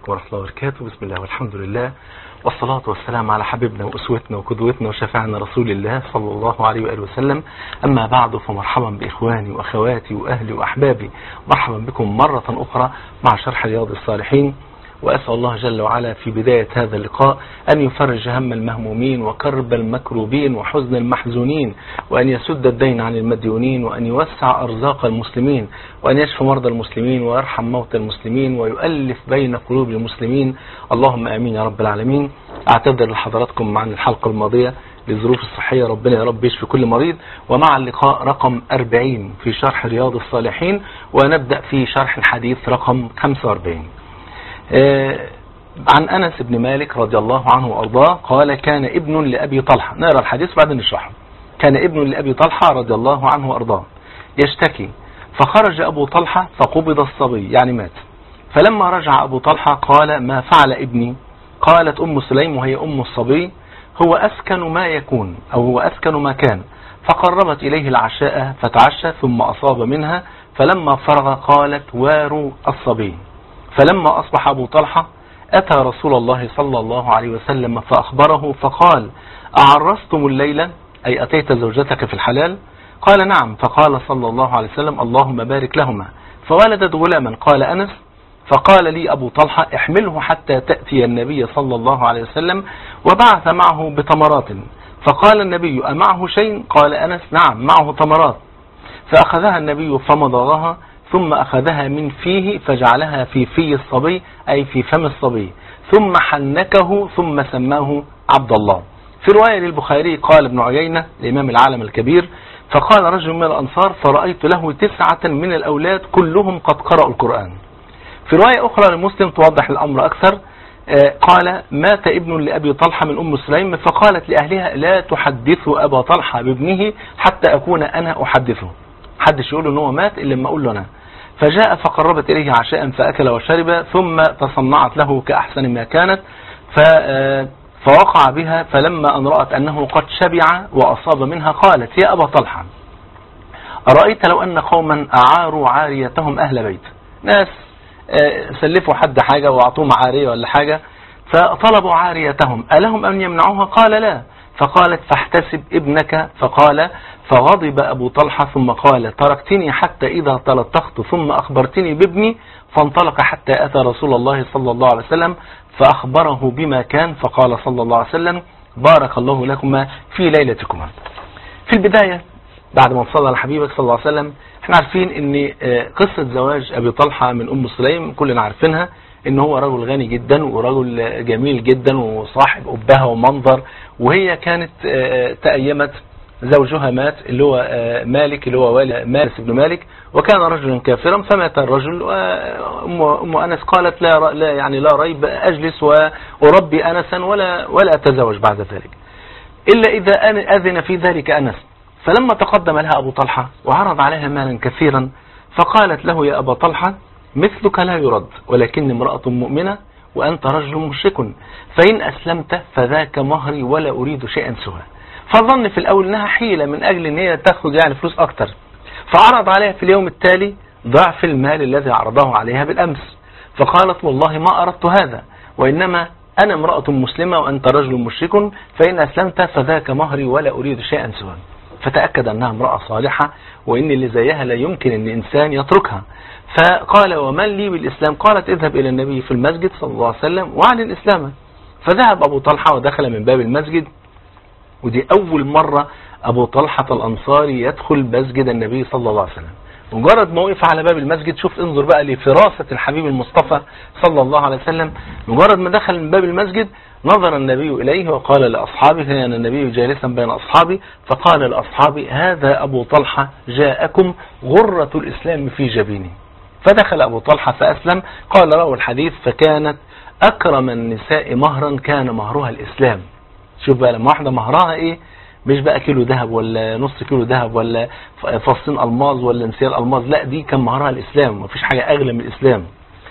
ورحمة الله وبركاته بسم الله والحمد لله والصلاة والسلام على حبيبنا وأسوتنا وقدوتنا وشفاعنا رسول الله صلى الله عليه وآله وسلم أما بعد فمرحبا بإخواني وأخواتي وأهلي وأحبابي مرحبا بكم مرة أخرى مع شرح رياض الصالحين وأسأل الله جل وعلا في بداية هذا اللقاء أن يفرج هم المهمومين وكرب المكروبين وحزن المحزونين وأن يسد الدين عن المديونين وأن يوسع أرزاق المسلمين وأن يشفي مرضى المسلمين ويرحم موتى المسلمين ويؤلف بين قلوب المسلمين اللهم آمين يا رب العالمين أعتذر لحضراتكم عن الحلقة الماضية للظروف الصحية ربنا يا رب يشفي كل مريض ومع اللقاء رقم 40 في شرح رياض الصالحين ونبدأ في شرح الحديث رقم 45 عن أنس بن مالك رضي الله عنه وأرضاه قال كان ابن لأبي طلحة نقرأ الحديث بعدين نشرحه كان ابن لأبي طلحة رضي الله عنه وأرضاه يشتكي فخرج أبو طلحة فقبض الصبي يعني مات فلما رجع أبو طلحة قال ما فعل ابني قالت أم سليم وهي أم الصبي هو أسكن ما يكون أو هو أسكن ما كان فقربت إليه العشاء فتعشى ثم أصاب منها فلما فرغ قالت واروا الصبي فلما أصبح أبو طلحة أتى رسول الله صلى الله عليه وسلم فأخبره فقال أعرستم الليلة أي أتيت زوجتك في الحلال قال نعم فقال صلى الله عليه وسلم اللهم بارك لهما فولدت غلاما قال أنس فقال لي أبو طلحة احمله حتى تأتي النبي صلى الله عليه وسلم وبعث معه بتمرات فقال النبي أمعه شيء قال أنس نعم معه تمرات فأخذها النبي فمضغها ثم أخذها من فيه فجعلها في في الصبي أي في فم الصبي ثم حنكه ثم سماه عبد الله في رواية للبخاري قال ابن عيينة الإمام العالم الكبير فقال رجل من الأنصار فرأيت له تسعة من الأولاد كلهم قد قرأوا القرآن في رواية أخرى لمسلم توضح الأمر أكثر قال مات ابن لأبي طلحة من أم سليم فقالت لأهلها لا تحدثوا أبا طلحة بابنه حتى أكون أنا أحدثه حدش يقول له ان هو مات إلا لما أقول له أنا فجاء فقربت إليه عشاء فأكل وشرب ثم تصنعت له كأحسن ما كانت فوقع بها فلما أن رأت أنه قد شبع وأصاب منها قالت يا أبا طلحة أرأيت لو أن قوما أعاروا عاريتهم أهل بيت ناس سلفوا حد حاجة وأعطوهم عارية ولا حاجة فطلبوا عاريتهم ألهم أن يمنعوها قال لا فقالت فاحتسب ابنك فقال فغضب أبو طلحة ثم قال تركتني حتى إذا تلطخت ثم أخبرتني بابني فانطلق حتى أتى رسول الله صلى الله عليه وسلم فأخبره بما كان فقال صلى الله عليه وسلم بارك الله لكما في ليلتكما في البداية بعد ما صلى على حبيبك صلى الله عليه وسلم احنا عارفين ان قصة زواج أبي طلحة من أم سليم كلنا عارفينها ان هو رجل غني جدا ورجل جميل جدا وصاحب أبها ومنظر وهي كانت تأيمت زوجها مات اللي هو مالك اللي هو والي مالس بن مالك وكان رجلا كافرا فمات الرجل أم أنس قالت لا, لا يعني لا ريب أجلس وأربي أنسا ولا ولا أتزوج بعد ذلك إلا إذا أذن في ذلك أنس فلما تقدم لها أبو طلحة وعرض عليها مالا كثيرا فقالت له يا أبا طلحة مثلك لا يرد ولكن امرأة مؤمنة وأنت رجل مشرك فإن أسلمت فذاك مهري ولا أريد شيئا سواه فظن في الأول أنها حيلة من أجل أن هي تأخذ يعني فلوس أكتر فعرض عليها في اليوم التالي ضعف المال الذي عرضه عليها بالأمس فقالت والله ما أردت هذا وإنما أنا امرأة مسلمة وأنت رجل مشرك فإن أسلمت فذاك مهري ولا أريد شيئا سواه فتأكد أنها امرأة صالحة وإن اللي زيها لا يمكن أن إنسان يتركها فقال ومن لي بالإسلام قالت اذهب إلى النبي في المسجد صلى الله عليه وسلم وأعلن إسلامه فذهب أبو طلحة ودخل من باب المسجد ودي أول مرة أبو طلحة الأنصاري يدخل مسجد النبي صلى الله عليه وسلم مجرد ما وقف على باب المسجد شوف انظر بقى لفراسة الحبيب المصطفى صلى الله عليه وسلم مجرد ما دخل من باب المسجد نظر النبي إليه وقال لأصحابه كان النبي جالسا بين أصحابه فقال لأصحابه هذا أبو طلحة جاءكم غرة الإسلام في جبينه فدخل أبو طلحة فأسلم قال له الحديث فكانت أكرم النساء مهرا كان مهرها الإسلام شوف بقى لما واحدة مهرها إيه مش بقى كيلو ذهب ولا نص كيلو ذهب ولا فصين ألماظ ولا انسيار ألماظ لا دي كان مهرها الإسلام مفيش حاجة أغلى من الإسلام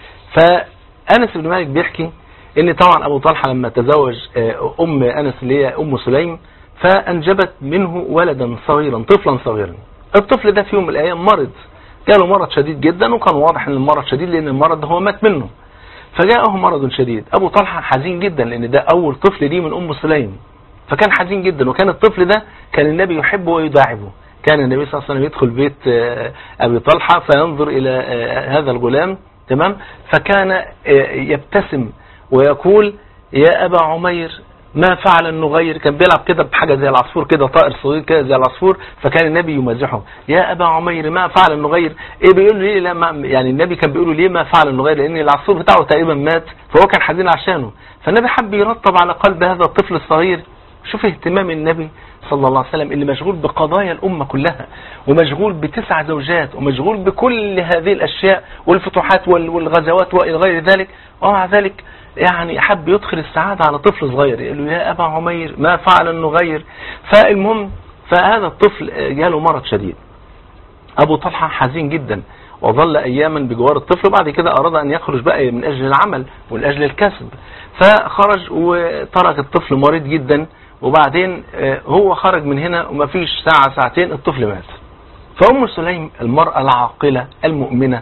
فأنس بن مالك بيحكي ان طبعا أبو طلحة لما تزوج أم أنس اللي هي أم سليم فأنجبت منه ولدا صغيرا طفلا صغيرا الطفل ده في يوم من الأيام مرض جاله مرض شديد جدا وكان واضح ان المرض شديد لان المرض ده هو مات منه فجاءه مرض شديد ابو طلحة حزين جدا لان ده اول طفل ليه من ام سليم فكان حزين جدا وكان الطفل ده كان النبي يحبه ويداعبه كان النبي صلى الله عليه وسلم يدخل بيت ابي طلحة فينظر الى هذا الغلام تمام فكان يبتسم ويقول يا ابا عمير ما فعل النغير كان بيلعب كده بحاجة زي العصفور كده طائر صغير كده زي العصفور فكان النبي يمازحه يا أبا عمير ما فعل النغير ايه بيقول ليه لما يعني النبي كان بيقول ليه ما فعل النغير لان العصفور بتاعه تقريبا مات فهو كان حزين عشانه فالنبي حب يرطب على قلب هذا الطفل الصغير شوف اهتمام النبي صلى الله عليه وسلم اللي مشغول بقضايا الأمة كلها ومشغول بتسع زوجات ومشغول بكل هذه الأشياء والفتوحات والغزوات وإلى غير ذلك ومع ذلك يعني حب يدخل السعادة على طفل صغير يقول له يا أبا عمير ما فعل النغير فالمهم فهذا الطفل جاله مرض شديد أبو طلحة حزين جدا وظل أياما بجوار الطفل وبعد كده أراد أن يخرج بقى من أجل العمل ومن أجل الكسب فخرج وترك الطفل مريض جدا وبعدين هو خرج من هنا وما فيش ساعة ساعتين الطفل مات فأم سليم المرأة العاقلة المؤمنة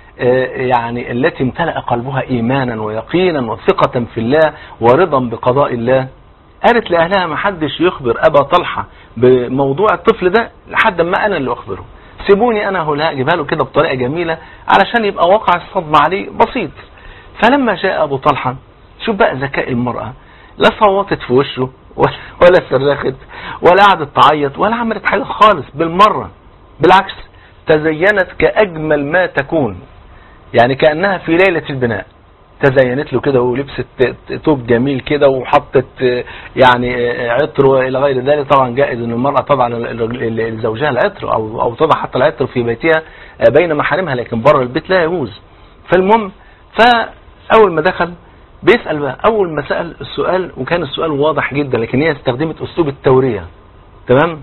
يعني التي امتلأ قلبها إيمانا ويقينا وثقة في الله ورضا بقضاء الله قالت لأهلها ما حدش يخبر أبا طلحة بموضوع الطفل ده لحد ما أنا اللي أخبره سيبوني أنا هلا أجيبها له كده بطريقة جميلة علشان يبقى واقع الصدمة عليه بسيط فلما جاء أبو طلحة شوف بقى ذكاء المرأة لا صوتت في وشه ولا صرخت ولا قعدت تعيط ولا عملت حاجة خالص بالمرة بالعكس تزينت كأجمل ما تكون يعني كأنها في ليلة البناء تزينت له كده ولبست توب جميل كده وحطت يعني عطر والى غير ذلك طبعا جائز ان المرأة طبعا لزوجها العطر او او تضع حتى العطر في بيتها بين محارمها لكن بره البيت لا يجوز فالمهم فاول ما دخل بيسأل بقى اول ما سأل السؤال وكان السؤال واضح جدا لكن هي استخدمت اسلوب التورية تمام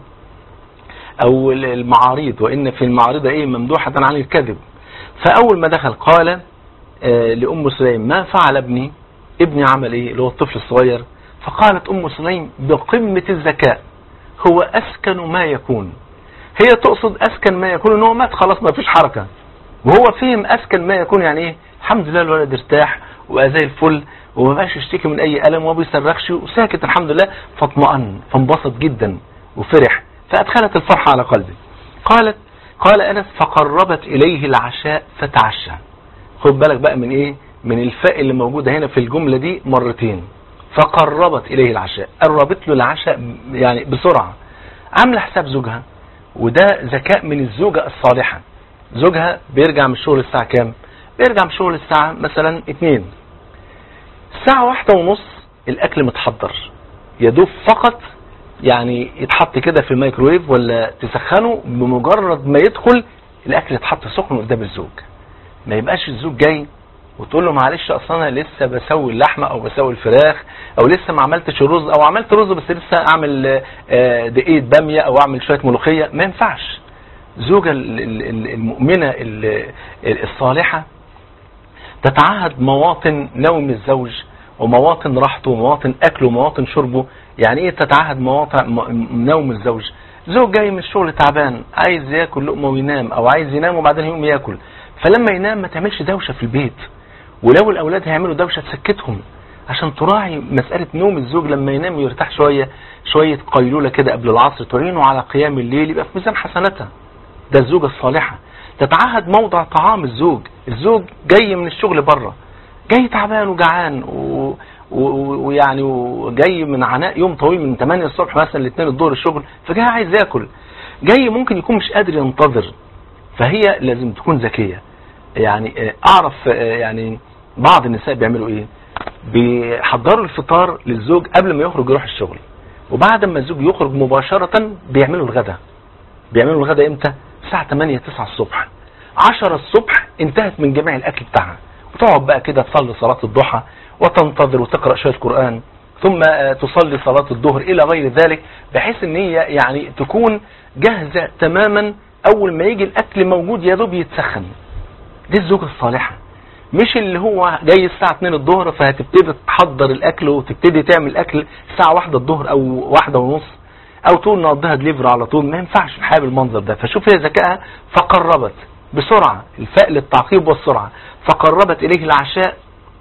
او المعاريض وان في المعارضة ايه ممدوحة عن الكذب فاول ما دخل قال آه لأم سليم ما فعل ابني ابني عمل ايه اللي هو الطفل الصغير فقالت أم سليم بقمة الذكاء هو أسكن ما يكون هي تقصد أسكن ما يكون ان هو مات خلاص ما فيش حركة وهو فهم أسكن ما يكون يعني ايه الحمد لله الولد ارتاح وبقى زي الفل وما بقاش يشتكي من أي ألم وما بيصرخش وساكت الحمد لله فاطمأن فانبسط جدا وفرح فأدخلت الفرحة على قلبه قالت قال أنس فقربت إليه العشاء فتعشى خد بالك بقى من ايه من الفاء اللي موجودة هنا في الجملة دي مرتين فقربت اليه العشاء قربت له العشاء يعني بسرعة عامله حساب زوجها وده ذكاء من الزوجة الصالحة زوجها بيرجع من الشغل الساعة كام بيرجع من الشغل الساعة مثلا اتنين الساعة واحدة ونص الاكل متحضر يدوب فقط يعني يتحط كده في الميكرويف ولا تسخنه بمجرد ما يدخل الاكل يتحط سخن قدام الزوج ما يبقاش الزوج جاي وتقول له معلش اصل انا لسه بسوي اللحمه او بسوي الفراخ او لسه ما عملتش الرز او عملت رز بس لسه اعمل دقيقه باميه او اعمل شويه ملوخيه ما ينفعش زوجة المؤمنة الصالحة تتعهد مواطن نوم الزوج ومواطن راحته ومواطن اكله ومواطن شربه يعني ايه تتعهد مواطن نوم الزوج زوج جاي من الشغل تعبان عايز ياكل لقمه وينام او عايز ينام وبعدين يقوم ياكل فلما ينام ما تعملش دوشة في البيت ولو الأولاد هيعملوا دوشة تسكتهم عشان تراعي مسألة نوم الزوج لما ينام ويرتاح شوية شوية قيلولة كده قبل العصر تعينه على قيام الليل يبقى في ميزان حسناتها ده الزوجة الصالحة تتعهد موضع طعام الزوج الزوج جاي من الشغل بره جاي تعبان وجعان و... ويعني وجاي من عناء يوم طويل من 8 الصبح مثلا ل 2 الظهر الشغل فجاي عايز ياكل جاي ممكن يكون مش قادر ينتظر فهي لازم تكون ذكيه يعني اعرف يعني بعض النساء بيعملوا ايه بيحضروا الفطار للزوج قبل ما يخرج يروح الشغل وبعد ما الزوج يخرج مباشرة بيعملوا الغداء بيعملوا الغداء امتى الساعة 8 9 الصبح 10 الصبح انتهت من جميع الاكل بتاعها وتقعد بقى كده تصلي صلاة الضحى وتنتظر وتقرأ شوية قرآن ثم تصلي صلاة الظهر الى غير ذلك بحيث ان هي يعني تكون جاهزة تماما اول ما يجي الاكل موجود يا دوب يتسخن دي الزوجة الصالحة مش اللي هو جاي الساعة 2 الظهر فهتبتدي تحضر الاكل وتبتدي تعمل اكل الساعة واحدة الظهر او واحدة ونص او تقول نقضيها دليفر على طول ما ينفعش الحياة بالمنظر ده فشوف هي ذكائها فقربت بسرعة الفاء للتعقيب والسرعة فقربت اليه العشاء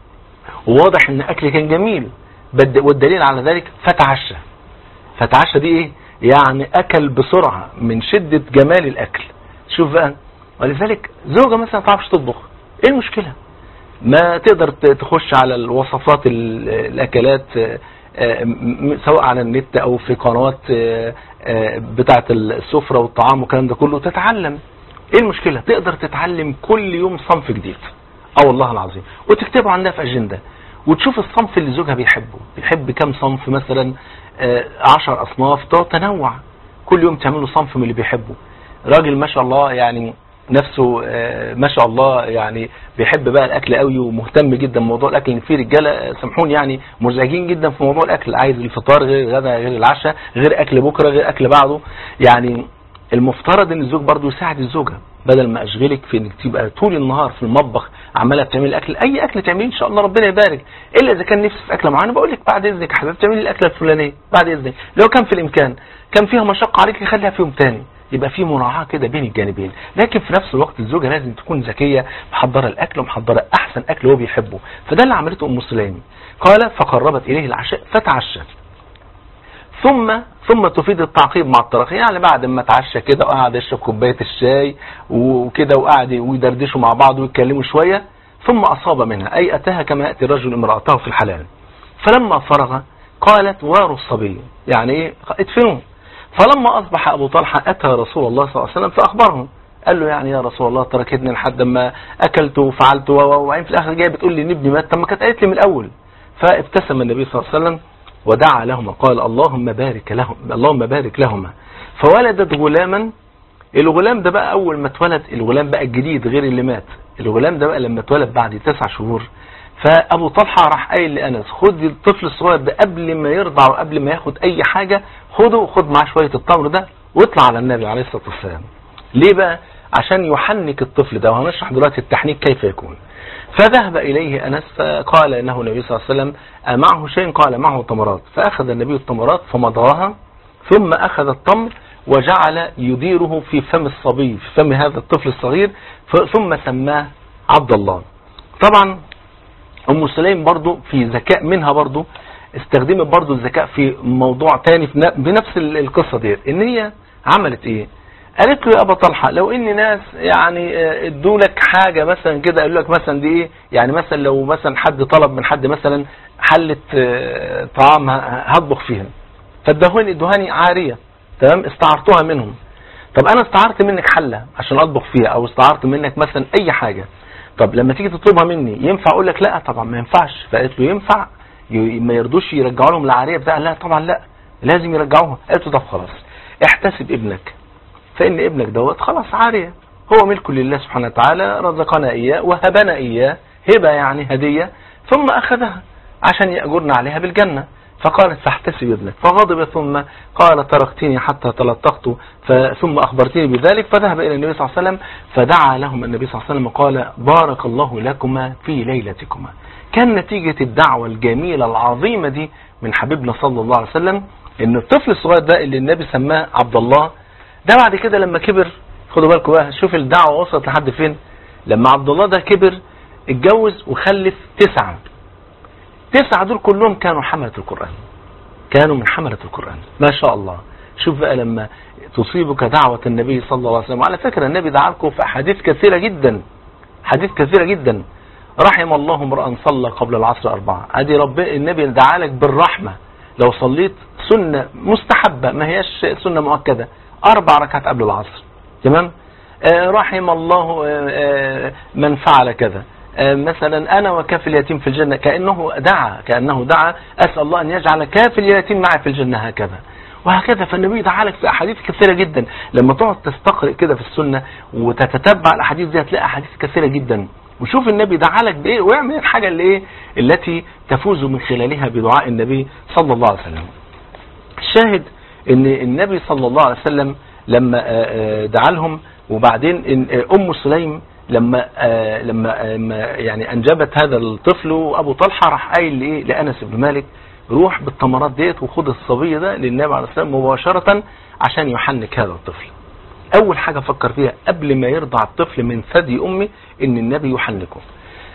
وواضح ان اكل كان جميل بد- والدليل على ذلك فتعشى فتعشى دي ايه يعني اكل بسرعة من شدة جمال الاكل شوف بقى ولذلك زوجة مثلا ما تعرفش تطبخ ايه المشكلة ما تقدر ت- تخش على الوصفات ال- الاكلات آه، آه، م- سواء على النت او في قنوات آه، آه، بتاعه السفرة والطعام والكلام ده كله تتعلم ايه المشكلة تقدر تتعلم كل يوم صنف جديد اه والله العظيم وتكتبه عندها في اجندة وتشوف الصنف اللي زوجها بيحبه بيحب كم صنف مثلا آه، عشر اصناف تقعد تنوع كل يوم تعمل له صنف من اللي بيحبه راجل ما شاء الله يعني نفسه آه، ما شاء الله يعني بيحب بقى الاكل قوي ومهتم جدا بموضوع الاكل ان في رجاله آه، سامحوني يعني مزعجين جدا في موضوع الاكل عايز الفطار غير الغداء غير العشاء غير اكل بكره غير اكل بعده يعني المفترض ان الزوج برضه يساعد الزوجه بدل ما اشغلك في انك تبقى طول النهار في المطبخ عماله بتعملي اكل اي اكل تعمليه ان شاء الله ربنا يبارك الا اذا كان نفسي في اكله معينه بقول لك بعد اذنك يا حبيبتي اعملي الاكله الفلانيه بعد اذنك لو كان في الامكان كان فيها مشقه عليك خليها في يوم تاني يبقى في مراعاه كده بين الجانبين لكن في نفس الوقت الزوجه لازم تكون ذكيه محضره الاكل ومحضره احسن اكل هو بيحبه فده اللي عملته ام سليم قال فقربت اليه العشاء فتعشى ثم ثم تفيد التعقيب مع التراخي يعني بعد ما اتعشى كده وقعد يشرب كوبايه الشاي وكده وقعد ويدردشوا مع بعض ويتكلموا شويه ثم اصاب منها اي اتاها كما ياتي الرجل امراته في الحلال فلما فرغ قالت واروا الصبي يعني ايه ادفنوه فلما اصبح ابو طلحه اتى رسول الله صلى الله عليه وسلم فاخبره قال له يعني يا رسول الله تركتني لحد ما اكلت وفعلت و- و- وبعدين في الاخر جايه بتقول لي ان ابني مات طب ما كانت قالت لي من الاول فابتسم النبي صلى الله عليه وسلم ودعا لهما قال اللهم بارك لهم اللهم بارك لهما فولدت غلاما الغلام ده بقى اول ما اتولد الغلام بقى الجديد غير اللي مات الغلام ده بقى لما اتولد بعد تسع شهور فابو طلحه راح قايل لانس خد الطفل الصغير ده قبل ما يرضع وقبل ما ياخد اي حاجه خده وخد معاه شويه التمر ده واطلع على النبي عليه الصلاه والسلام ليه بقى عشان يحنك الطفل ده وهنشرح دلوقتي التحنيك كيف يكون فذهب إليه أنس فقال إنه النبي صلى الله عليه وسلم أمعه شيء قال معه تمرات فأخذ النبي التمرات فمضغها ثم أخذ التمر وجعل يديره في فم الصبي في فم هذا الطفل الصغير ف- ثم سماه عبد الله طبعا أم سليم برضو في ذكاء منها برضو استخدمت برضو الذكاء في موضوع تاني في ن- بنفس ال- القصة ديت ان هي عملت ايه قالت له يا ابا طلحه لو ان ناس يعني آه، ادوا لك حاجه مثلا كده قالوا لك مثلا دي ايه يعني مثلا لو مثلا حد طلب من حد مثلا حله آه، طعام ه- هطبخ فيها فادهوني ادوهاني عاريه تمام استعرتها منهم طب انا استعرت منك حله عشان اطبخ فيها او استعرت منك مثلا اي حاجه طب لما تيجي تطلبها مني ينفع اقول لك لا طبعا ما ينفعش فقالت له ينفع ي- ما يرضوش يرجعوا لهم العاريه بتاع لا طبعا لا لازم يرجعوها قالت له طب خلاص احتسب ابنك فإن ابنك دوت خلاص عارية هو ملك لله سبحانه وتعالى رزقنا إياه وهبنا إياه هبة يعني هدية ثم أخذها عشان يأجرنا عليها بالجنة فقالت فاحتسب ابنك فغضب ثم قال تركتني حتى تلطخت ف- ثم أخبرتني بذلك فذهب إلى النبي صلى الله عليه وسلم فدعا لهم النبي صلى الله عليه وسلم وقال بارك الله لكما في ليلتكما كان نتيجة الدعوة الجميلة العظيمة دي من حبيبنا صلى الله عليه وسلم ان الطفل الصغير ده اللي النبي سماه عبد الله ده بعد كده لما كبر خدوا بالكم بقى شوف الدعوة وصلت لحد فين لما عبد الله ده كبر اتجوز وخلف تسعة تسعة دول كلهم كانوا حملة القرآن كانوا من حملة القرآن ما شاء الله شوف بقى لما تصيبك دعوة النبي صلى الله عليه وسلم وعلى فكرة النبي دعا لكم في أحاديث كثيرة جدا حديث كثيرة جدا رحم الله امرأ صلى قبل العصر أربعة ادي رب النبي دعا لك بالرحمة لو صليت سنة مستحبة ما هيش سنة مؤكدة أربع ركعات قبل العصر تمام آه رحم الله آه آه من فعل كذا آه مثلا أنا وكافل اليتيم في الجنة كأنه دعا كأنه دعا أسأل الله أن يجعل كافل اليتيم معي في الجنة هكذا وهكذا فالنبي دعا لك في أحاديث كثيرة جدا لما تقعد تستقرئ كده في السنة وتتتبع الأحاديث دي هتلاقي أحاديث كثيرة جدا وشوف النبي دعا لك بإيه واعمل الحاجة اللي إيه التي تفوز من خلالها بدعاء النبي صلى الله عليه وسلم الشاهد ان النبي صلى الله عليه وسلم لما آه، آه، دعا لهم وبعدين إن- آه، ام سليم لما آه، لما آه، ما- يعني انجبت هذا الطفل وابو طلحه راح قايل لايه لانس بن مالك روح بالتمرات ديت وخد الصبي ده للنبي عليه الصلاه والسلام مباشره عشان يحنك هذا الطفل اول حاجه فكر فيها قبل ما يرضع الطفل من ثدي امه ان النبي يحنكه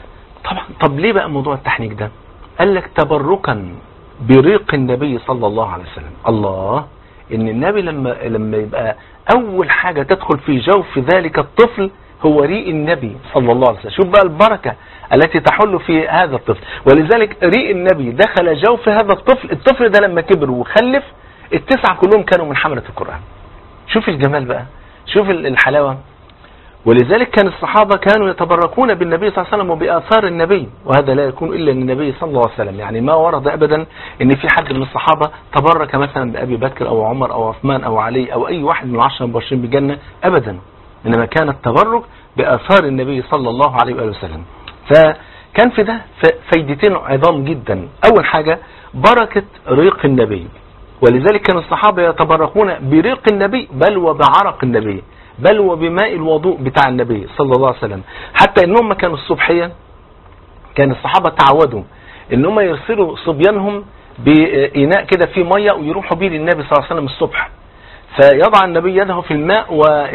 طبعا طب ليه بقى موضوع التحنيك ده قال لك تبركا بريق النبي صلى الله عليه وسلم الله ان النبي لما لما يبقى اول حاجة تدخل في جوف ذلك الطفل هو ريق النبي صلى الله عليه وسلم شوف بقى البركة التي تحل في هذا الطفل ولذلك ريق النبي دخل جوف هذا الطفل الطفل ده لما كبر وخلف التسعة كلهم كانوا من حملة القرآن شوف الجمال بقى شوف الحلاوة ولذلك كان الصحابة كانوا يتبركون بالنبي صلى الله عليه وسلم وبآثار النبي وهذا لا يكون إلا للنبي صلى الله عليه وسلم يعني ما ورد أبدا أن في حد من الصحابة تبرك مثلا بأبي بكر أو عمر أو عثمان أو علي أو أي واحد من العشرة المبشرين بالجنة أبدا إنما كان التبرك بآثار النبي صلى الله عليه وآله وسلم فكان في ده فايدتين عظام جدا أول حاجة بركة ريق النبي ولذلك كان الصحابة يتبركون بريق النبي بل وبعرق النبي بل وبماء الوضوء بتاع النبي صلى الله عليه وسلم حتى انهم كانوا الصبحية كان الصحابة تعودوا انهم يرسلوا صبيانهم بإناء كده فيه مية ويروحوا بيه للنبي صلى الله عليه وسلم الصبح فيضع النبي يده في الماء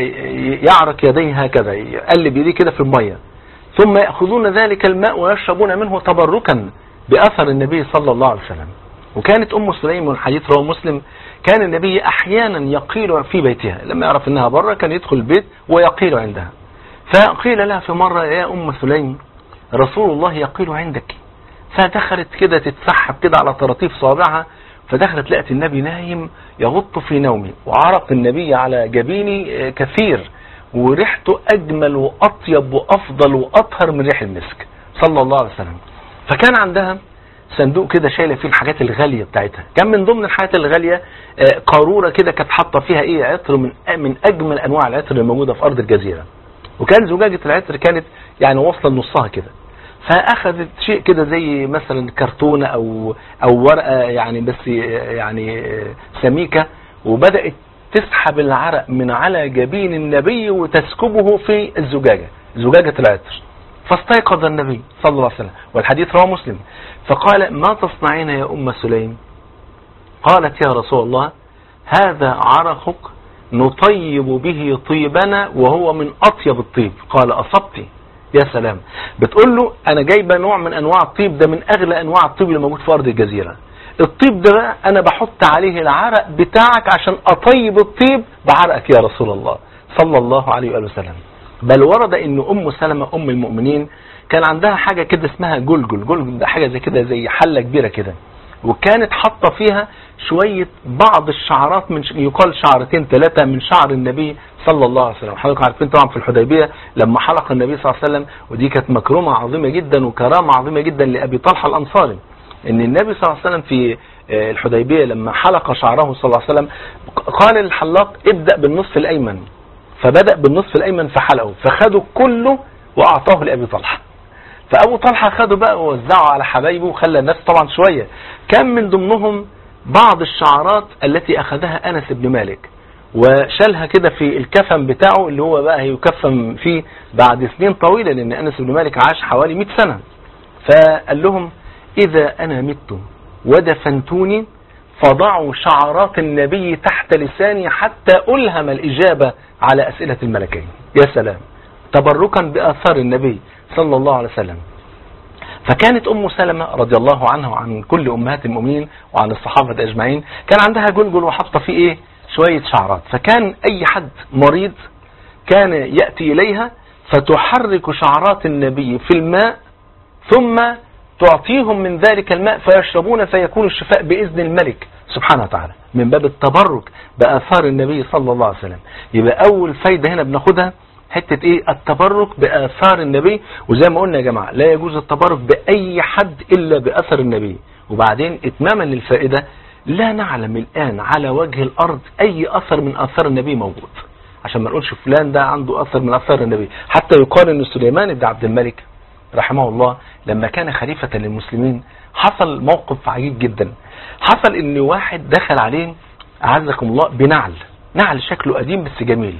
ويعرك يديه هكذا يقلب يديه كده في المية ثم يأخذون ذلك الماء ويشربون منه تبركا بأثر النبي صلى الله عليه وسلم وكانت أم سليم والحديث رواه مسلم كان النبي أحيانا يقيل في بيتها لما يعرف أنها بره كان يدخل البيت ويقيل عندها فقيل لها في مرة يا أم سليم رسول الله يقيل عندك فدخلت كده تتسحب كده على طراطيف صابعها فدخلت لقت النبي نايم يغط في نومه وعرق النبي على جبيني كثير وريحته أجمل وأطيب وأفضل وأطهر من ريح المسك صلى الله عليه وسلم فكان عندها صندوق كده شايله فيه الحاجات الغالية بتاعتها كان من ضمن الحاجات الغالية قارورة كده كانت حاطه فيها ايه عطر من من اجمل انواع العطر اللي موجودة في ارض الجزيرة وكان زجاجة العطر كانت يعني واصله لنصها كده فاخذت شيء كده زي مثلا كرتونة او او ورقة يعني بس يعني سميكة وبدأت تسحب العرق من على جبين النبي وتسكبه في الزجاجة زجاجة العطر فاستيقظ النبي صلى الله عليه وسلم والحديث رواه مسلم فقال ما تصنعين يا أم سليم قالت يا رسول الله هذا عرقك نطيب به طيبنا وهو من أطيب الطيب قال أصبتي يا سلام بتقول له أنا جايبة نوع من أنواع الطيب ده من أغلى أنواع الطيب اللي موجود في أرض الجزيرة الطيب ده بقى أنا بحط عليه العرق بتاعك عشان أطيب الطيب بعرقك يا رسول الله صلى الله عليه وآله وسلم بل ورد ان ام سلمة ام المؤمنين كان عندها حاجة كده اسمها جلجل جلجل ده حاجة زي كده زي حلة كبيرة كده وكانت حاطة فيها شوية بعض الشعرات من يقال شعرتين ثلاثة من شعر النبي صلى الله عليه وسلم حضرتك عارفين طبعا في الحديبية لما حلق النبي صلى الله عليه وسلم ودي كانت مكرمة عظيمة جدا وكرامة عظيمة جدا لأبي طلحة الأنصاري ان النبي صلى الله عليه وسلم في الحديبية لما حلق شعره صلى الله عليه وسلم قال للحلاق ابدأ بالنصف الأيمن فبدأ بالنصف الأيمن فحلقه فخده كله وأعطاه لأبي طلحة فأبو طلحة خده بقى ووزعه على حبايبه وخلى الناس طبعا شوية كان من ضمنهم بعض الشعرات التي أخذها أنس بن مالك وشالها كده في الكفن بتاعه اللي هو بقى هيكفن فيه بعد سنين طويلة لأن أنس بن مالك عاش حوالي 100 سنة فقال لهم إذا أنا مت ودفنتوني فضعوا شعرات النبي تحت لساني حتى ألهم الإجابة على أسئلة الملكين يا سلام تبركا بآثار النبي صلى الله عليه وسلم فكانت أم سلمة رضي الله عنها وعن كل أمهات المؤمنين وعن الصحابة أجمعين كان عندها جلجل وحاطة فيه إيه شوية شعرات فكان أي حد مريض كان يأتي إليها فتحرك شعرات النبي في الماء ثم تعطيهم من ذلك الماء فيشربون فيكون الشفاء بإذن الملك سبحانه وتعالى من باب التبرك بآثار النبي صلى الله عليه وسلم يبقى أول فايدة هنا بناخدها حتة ايه التبرك بآثار النبي وزي ما قلنا يا جماعة لا يجوز التبرك بأي حد إلا بأثر النبي وبعدين اتماما للفائدة لا نعلم الآن على وجه الأرض أي أثر من أثار النبي موجود عشان ما نقولش فلان ده عنده أثر من أثار النبي حتى يقال أن سليمان بن عبد الملك رحمه الله لما كان خليفة للمسلمين حصل موقف عجيب جدا حصل ان واحد دخل عليه أعزكم الله بنعل نعل شكله قديم بس جميل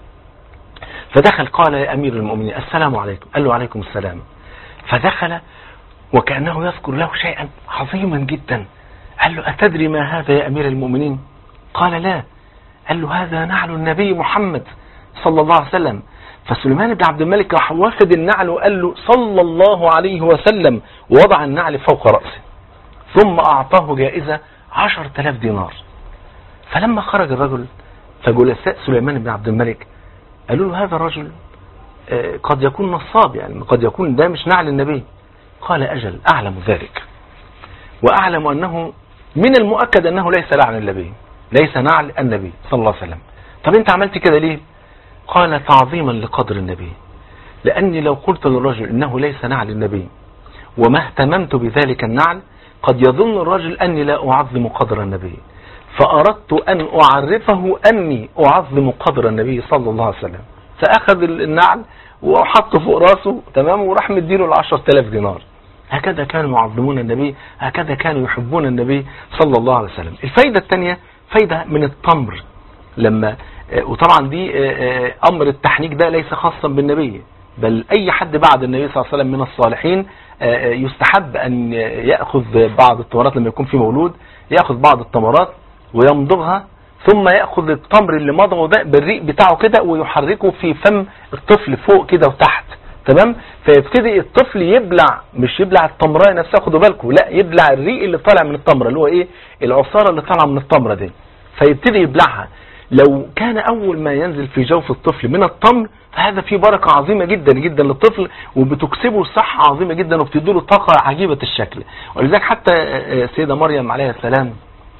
فدخل قال يا أمير المؤمنين السلام عليكم قال له عليكم السلام فدخل وكأنه يذكر له شيئا عظيما جدا قال له أتدري ما هذا يا أمير المؤمنين قال لا قال له هذا نعل النبي محمد صلى الله عليه وسلم فسليمان بن عبد الملك راح واخد النعل وقال له صلى الله عليه وسلم ووضع النعل فوق رأسه ثم أعطاه جائزة عشر تلاف دينار فلما خرج الرجل فجلساء سليمان بن عبد الملك قالوا له هذا الرجل آه، قد يكون نصاب يعني قد يكون ده مش نعل النبي قال أجل أعلم ذلك وأعلم أنه من المؤكد أنه ليس نعل النبي ليس نعل النبي صلى الله عليه وسلم طب أنت عملت كده ليه قال تعظيما لقدر النبي لأني لو قلت للرجل إنه ليس نعل النبي وما اهتممت بذلك النعل قد يظن الرجل أني لا أعظم قدر النبي فأردت أن أعرفه أني أعظم قدر النبي صلى الله عليه وسلم فأخذ النعل وحطه فوق راسه تمام وراح مديله العشر تلاف دينار هكذا كانوا يعظمون النبي هكذا كانوا يحبون النبي صلى الله عليه وسلم الفايدة الثانية فايدة من التمر لما وطبعا دي أمر التحنيك ده ليس خاصا بالنبي بل أي حد بعد النبي صلى الله عليه وسلم من الصالحين يستحب أن يأخذ بعض التمرات لما يكون في مولود يأخذ بعض التمرات ويمضغها ثم يأخذ التمر اللي مضغه ده بالريق بتاعه كده ويحركه في فم الطفل فوق كده وتحت تمام فيبتدي الطفل يبلع مش يبلع التمرايه نفسها خدوا بالكم لا يبلع الريق اللي طالع من التمره اللي هو ايه العصاره اللي طالعه من التمره دي فيبتدي يبلعها لو كان اول ما ينزل في جوف الطفل من التمر فهذا فيه بركة عظيمة جدا جدا للطفل وبتكسبه صحة عظيمة جدا وبتديله طاقة عجيبة الشكل ولذلك حتى السيدة مريم عليه السلام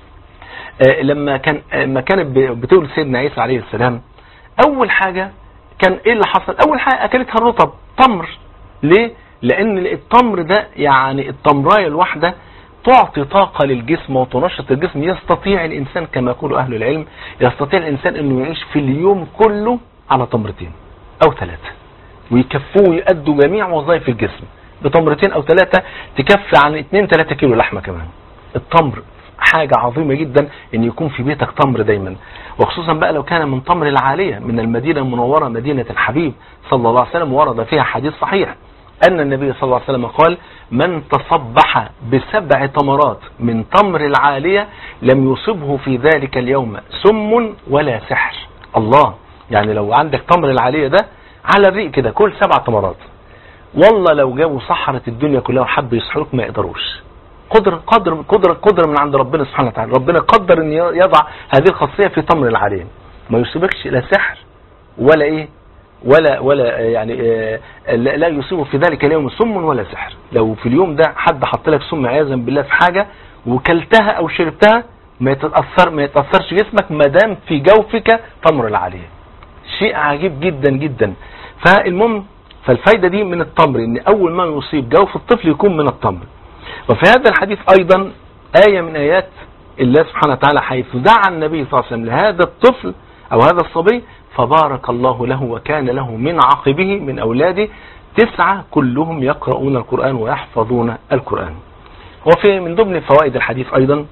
لما كان لما كانت بتولد سيدنا عيسى عليه السلام اول حاجة كان ايه اللي حصل اول حاجة اكلتها الرطب تمر ليه لان التمر ده يعني التمرايه الواحده تعطي طاقة للجسم وتنشط الجسم يستطيع الإنسان كما يقول أهل العلم يستطيع الإنسان أنه يعيش في اليوم كله على تمرتين أو ثلاثة ويكفوه ويأدوا جميع وظائف الجسم بتمرتين أو ثلاثة تكفي عن 2 3 كيلو لحمة كمان التمر حاجة عظيمة جدا ان يكون في بيتك تمر دايما وخصوصا بقى لو كان من تمر العالية من المدينة المنورة مدينة الحبيب صلى الله عليه وسلم ورد فيها حديث صحيح أن النبي صلى الله عليه وسلم قال من تصبح بسبع تمرات من تمر العالية لم يصبه في ذلك اليوم سم ولا سحر الله يعني لو عندك تمر العالية ده على الريق كده كل سبع تمرات والله لو جابوا صحرة الدنيا كلها وحب يصحوك ما يقدروش قدر قدر قدر قدر من عند ربنا سبحانه وتعالى ربنا قدر ان يضع هذه الخاصية في تمر العالية ما يصيبكش لا سحر ولا ايه ولا ولا يعني لا يصيب في ذلك اليوم سم ولا سحر لو في اليوم ده حد حط لك سم عياذا بالله في حاجة وكلتها او شربتها ما يتأثر ما يتأثرش جسمك ما دام في جوفك تمر العالية شيء عجيب جدا جدا فالمهم فالفايدة دي من التمر ان اول ما يصيب جوف الطفل يكون من التمر وفي هذا الحديث ايضا آية من آيات الله سبحانه وتعالى حيث دعا النبي صلى الله عليه وسلم لهذا الطفل او هذا الصبي فبارك الله له وكان له من عقبه من أولاده تسعة كلهم يقرؤون القرآن ويحفظون القرآن وفي من ضمن فوائد الحديث أيضا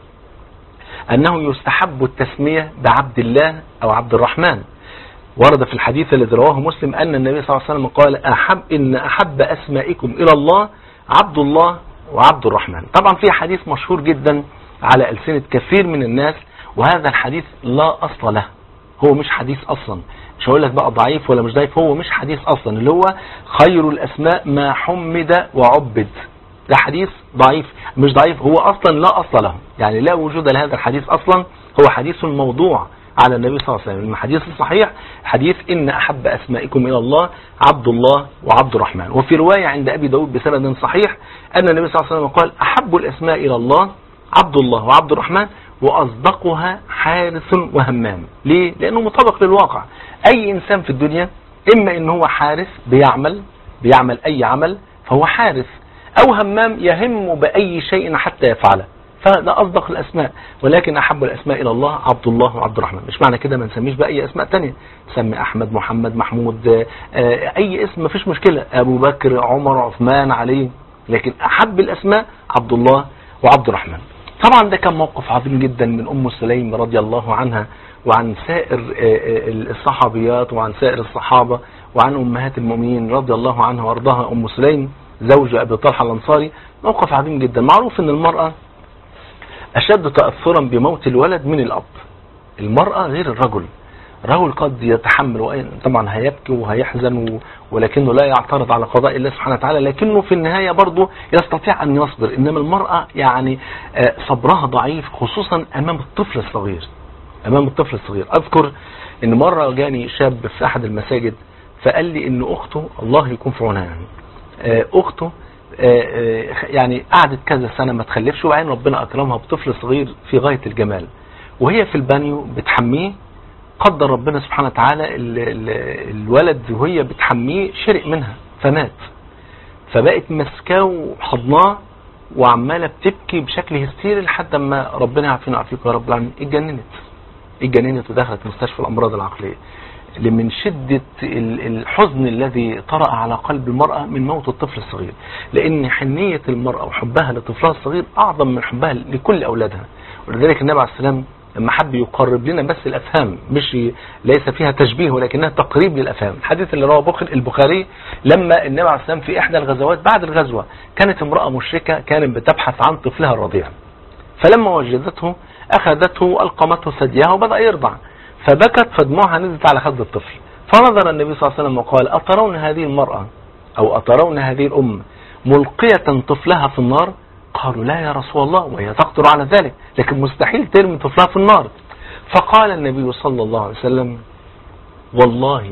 أنه يستحب التسمية بعبد الله أو عبد الرحمن ورد في الحديث الذي رواه مسلم أن النبي صلى الله عليه وسلم قال أحب إن أحب أسمائكم إلى الله عبد الله وعبد الرحمن طبعا في حديث مشهور جدا على ألسنة كثير من الناس وهذا الحديث لا أصل له هو مش حديث اصلا مش هقول لك بقى ضعيف ولا مش ضعيف هو مش حديث اصلا اللي هو خير الاسماء ما حمد وعبد ده حديث ضعيف مش ضعيف هو اصلا لا اصل له يعني لا وجود لهذا الحديث اصلا هو حديث موضوع على النبي صلى الله عليه وسلم الحديث الصحيح حديث ان احب اسمائكم الى الله عبد الله وعبد الرحمن وفي رواية عند ابي داود بسند صحيح ان النبي صلى الله عليه وسلم قال احب الاسماء الى الله عبد الله وعبد الرحمن وأصدقها حارث وهمام ليه؟ لأنه مطابق للواقع أي إنسان في الدنيا إما إن هو حارث بيعمل بيعمل أي عمل فهو حارث أو همام يهم بأي شيء حتى يفعله فده أصدق الأسماء ولكن أحب الأسماء إلى الله عبد الله وعبد الرحمن مش معنى كده ما نسميش بأي أسماء تانية سمي أحمد محمد محمود أي اسم مفيش مشكلة أبو بكر عمر عثمان علي لكن أحب الأسماء عبد الله وعبد الرحمن طبعا ده كان موقف عظيم جدا من أم سليم رضي الله عنها وعن سائر الصحابيات وعن سائر الصحابة وعن أمهات المؤمنين رضي الله عنها وارضاها أم سليم زوج أبي طلحة الأنصاري موقف عظيم جدا معروف أن المرأة أشد تأثرا بموت الولد من الأب المرأة غير الرجل الرجل قد يتحمل طبعا هيبكي وهيحزن ولكنه لا يعترض على قضاء الله سبحانه وتعالى لكنه في النهاية برضه يستطيع أن يصبر إنما المرأة يعني صبرها ضعيف خصوصا أمام الطفل الصغير أمام الطفل الصغير أذكر إن مرة جاني شاب في أحد المساجد فقال لي إن أخته الله يكون في عونها يعني أخته يعني قعدت كذا سنة ما تخلفش وبعدين ربنا أكرمها بطفل صغير في غاية الجمال وهي في البانيو بتحميه قدر ربنا سبحانه وتعالى ال ال الولد وهي بتحميه شرق منها فمات فبقت مسكاه وحضناه وعماله بتبكي بشكل هستيري لحد ما ربنا يعافينا ويعافيكم يا رب العالمين اتجننت اتجننت ودخلت مستشفى الامراض العقليه من شدة الحزن الذي طرأ على قلب المرأة من موت الطفل الصغير لأن حنية المرأة وحبها لطفلها الصغير أعظم من حبها لكل أولادها ولذلك النبي عليه السلام لما حب يقرب لنا بس الافهام مش ليس فيها تشبيه ولكنها تقريب للافهام الحديث اللي رواه البخاري لما النبي عليه السلام في احدى الغزوات بعد الغزوه كانت امراه مشركه كانت بتبحث عن طفلها الرضيع فلما وجدته اخذته القمته ثديها وبدا يرضع فبكت فدموعها نزلت على خد الطفل فنظر النبي صلى الله عليه وسلم وقال اترون هذه المراه او اترون هذه الام ملقيه طفلها في النار قالوا لا يا رسول الله وهي تقدر على ذلك لكن مستحيل ترمي طفلها في النار فقال النبي صلى الله عليه وسلم والله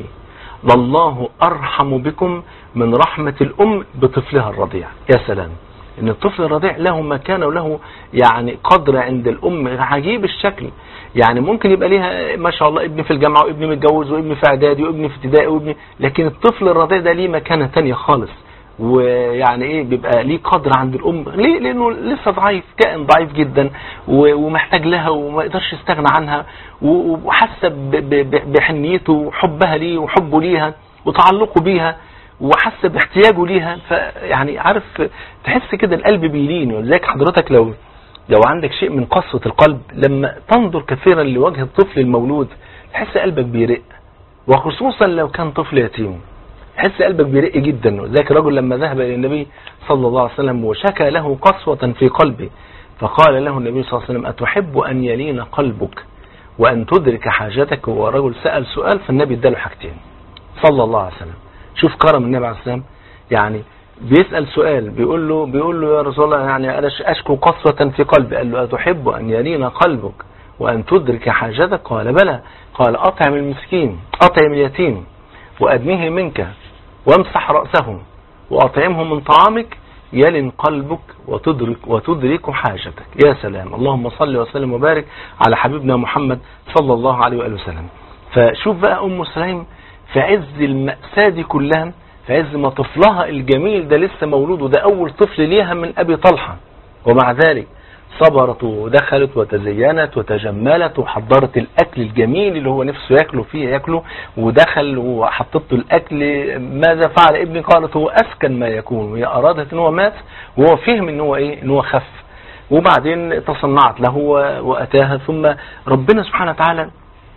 لله أرحم بكم من رحمة الأم بطفلها الرضيع يا سلام ان الطفل الرضيع له مكانه وله يعني قدر عند الام عجيب الشكل يعني ممكن يبقى ليها ما شاء الله ابن في الجامعه وابن متجوز وابن في اعدادي وابن في ابتدائي وابن لكن الطفل الرضيع ده ليه مكانه ثانيه خالص ويعني ايه بيبقى ليه قدر عند الام ليه لانه لسه ضعيف كائن ضعيف جدا ومحتاج لها وما يقدرش يستغنى عنها وحاسه بحنيته وحبها ليه وحبه ليها وتعلقه بيها وحاسه باحتياجه ليها فيعني عارف تحس كده القلب بيلين ولذلك حضرتك لو لو عندك شيء من قسوة القلب لما تنظر كثيرا لوجه الطفل المولود تحس قلبك بيرق وخصوصا لو كان طفل يتيم تحس قلبك بيرق جدا ذاك الرجل لما ذهب إلى النبي صلى الله عليه وسلم وشكى له قسوة في قلبه فقال له النبي صلى الله عليه وسلم أتحب أن يلين قلبك وأن تدرك حاجتك هو رجل سأل سؤال فالنبي اداله حاجتين صلى الله عليه وسلم شوف كرم النبي عليه السلام يعني بيسأل سؤال بيقول له بيقول له يا رسول الله يعني أنا أشكو قسوة في قلبي قال له أتحب أن يلين قلبك وأن تدرك حاجتك قال بلى قال أطعم المسكين أطعم اليتيم وأدنيه منك وامسح رأسه وأطعمه من طعامك يلن قلبك وتدرك, وتدرك حاجتك يا سلام اللهم صل وسلم وبارك على حبيبنا محمد صلى الله عليه وآله وسلم فشوف بقى أم سليم في عز المأساة دي كلها في عز ما طفلها الجميل ده لسه مولود وده أول طفل ليها من أبي طلحة ومع ذلك صبرت ودخلت وتزينت وتجملت وحضرت الأكل الجميل اللي هو نفسه ياكله فيه ياكله ودخل وحطت له الأكل ماذا فعل ابني قالت هو أسكن ما يكون وهي أرادت ان هو مات وهو فهم ان هو إيه ان هو خف وبعدين تصنعت له وأتاها ثم ربنا سبحانه وتعالى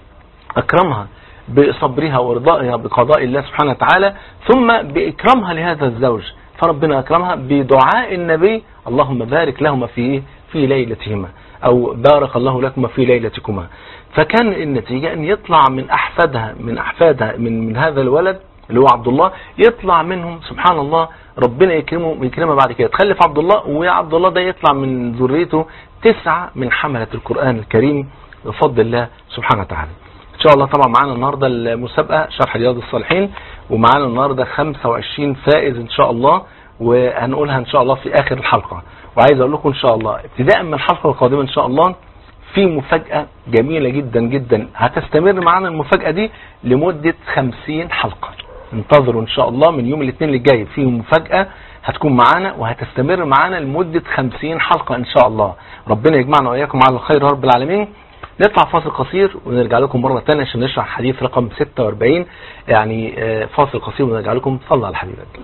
أكرمها بصبرها ورضائها بقضاء الله سبحانه وتعالى ثم بإكرامها لهذا الزوج فربنا أكرمها بدعاء النبي اللهم بارك لهما في في ليلتهما أو بارك الله لكما في ليلتكما فكان النتيجة أن يطلع من أحفادها من أحفادها من, من هذا الولد اللي هو عبد الله يطلع منهم سبحان الله ربنا يكرمه يكرمه بعد كده تخلف عبد الله ويا عبد الله ده يطلع من ذريته تسعة من حملة القرآن الكريم بفضل الله سبحانه وتعالى ان شاء الله طبعا معانا النهارده المسابقه شرح رياض الصالحين ومعانا النهارده 25 فائز ان شاء الله وهنقولها ان شاء الله في اخر الحلقه وعايز اقول لكم ان شاء الله ابتداء من الحلقه القادمه ان شاء الله في مفاجاه جميله جدا جدا هتستمر معانا المفاجاه دي لمده 50 حلقه انتظروا ان شاء الله من يوم الاثنين اللي جاي في مفاجاه هتكون معانا وهتستمر معانا لمده 50 حلقه ان شاء الله ربنا يجمعنا واياكم على الخير يا رب العالمين نطلع فاصل قصير ونرجع لكم مرة تانية عشان نشرح حديث رقم 46 يعني فاصل قصير ونرجع لكم صلى على حبيبك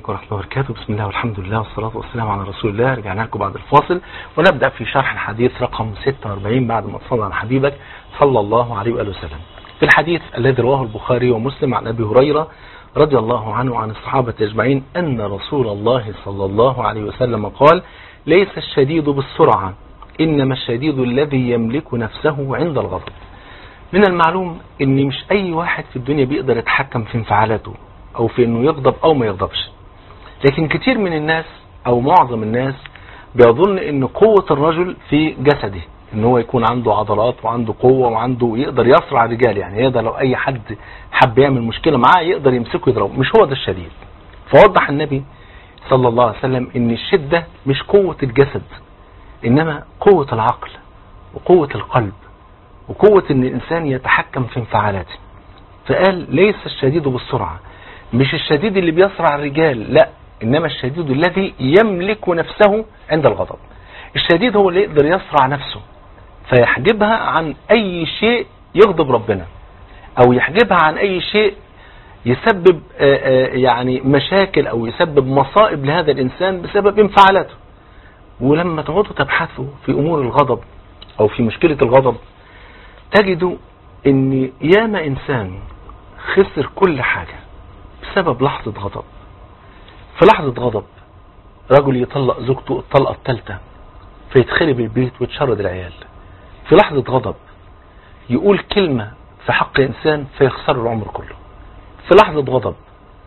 عليكم ورحمة الله وبركاته بسم الله والحمد لله والصلاة والسلام على رسول الله رجعنا لكم بعد الفاصل ونبدأ في شرح الحديث رقم 46 بعد ما تصلى على حبيبك صلى الله عليه وآله وسلم في الحديث الذي رواه البخاري ومسلم عن أبي هريرة رضي الله عنه وعن الصحابة أجمعين أن رسول الله صلى الله عليه وسلم قال ليس الشديد بالسرعة إنما الشديد الذي يملك نفسه عند الغضب من المعلوم ان مش اي واحد في الدنيا بيقدر يتحكم في انفعالاته او في انه يغضب او ما يغضبش لكن كتير من الناس او معظم الناس بيظن ان قوة الرجل في جسده ان هو يكون عنده عضلات وعنده قوة وعنده يقدر يصرع الرجال يعني يقدر لو اي حد حب يعمل مشكلة معاه يقدر يمسكه يضربه مش هو ده الشديد فوضح النبي صلى الله عليه وسلم ان الشدة مش قوة الجسد انما قوة العقل وقوة القلب وقوة ان الانسان يتحكم في انفعالاته فقال ليس الشديد بالسرعة مش الشديد اللي بيسرع الرجال لا انما الشديد الذي يملك نفسه عند الغضب الشديد هو اللي يقدر يسرع نفسه فيحجبها عن اي شيء يغضب ربنا او يحجبها عن اي شيء يسبب يعني مشاكل او يسبب مصائب لهذا الانسان بسبب انفعالاته ولما تقعدوا تبحثوا في امور الغضب او في مشكلة الغضب تجدوا ان ياما انسان خسر كل حاجة بسبب لحظة غضب في لحظة غضب رجل يطلق زوجته الطلقة الثالثة فيتخرب البيت ويتشرد العيال في لحظة غضب يقول كلمة في حق إنسان فيخسر العمر كله في لحظة غضب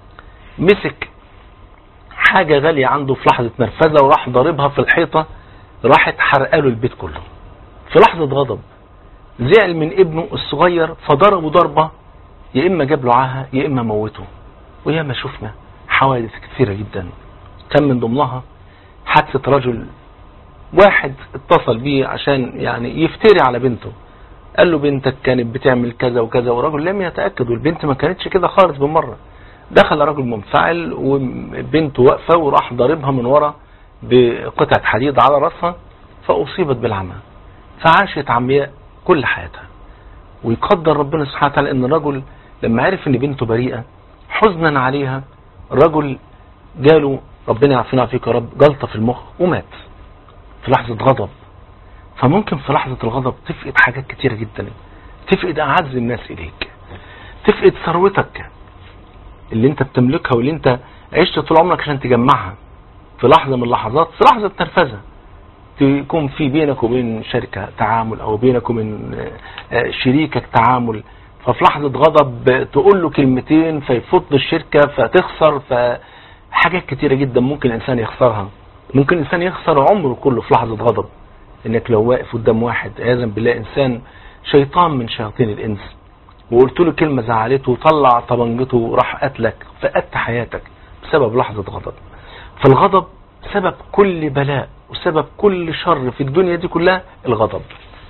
مسك حاجة غالية عنده في لحظة نرفزة وراح ضاربها في الحيطة راحت حرقاله البيت كله في لحظة غضب زعل من ابنه الصغير فضربه ضربة يا إما جاب له عاهة يا إما موته وياما شفنا حوادث كثيرة جدا كان من ضمنها حادثة رجل واحد اتصل بيه عشان يعني يفتري على بنته قال له بنتك كانت بتعمل كذا وكذا والرجل لم يتأكد والبنت ما كانتش كده خالص بالمرة دخل رجل منفعل وبنته واقفة وراح ضاربها من ورا بقطعة حديد على راسها فأصيبت بالعمى فعاشت عمياء كل حياتها ويقدر ربنا سبحانه وتعالى ان الرجل لما عرف ان بنته بريئة حزنا عليها الرجل جاله ربنا يعافينا فيك يا رب جلطة في المخ ومات في لحظة غضب فممكن في لحظة الغضب تفقد حاجات كتيرة جدا تفقد أعز الناس إليك تفقد ثروتك اللي انت بتملكها واللي انت عشت طول عمرك عشان تجمعها في لحظة من اللحظات في لحظة نرفزة تكون في بينك وبين شركة تعامل او بينك وبين شريكك تعامل ففي لحظة غضب تقول له كلمتين فيفض الشركة فتخسر فحاجات كتيرة جدا ممكن الانسان يخسرها ممكن الانسان يخسر عمره كله في لحظة غضب انك لو واقف قدام واحد عياذا بالله انسان شيطان من شياطين الانس وقلت له كلمة زعلته وطلع طبنجته وراح قتلك فقدت حياتك بسبب لحظة غضب فالغضب سبب كل بلاء وسبب كل شر في الدنيا دي كلها الغضب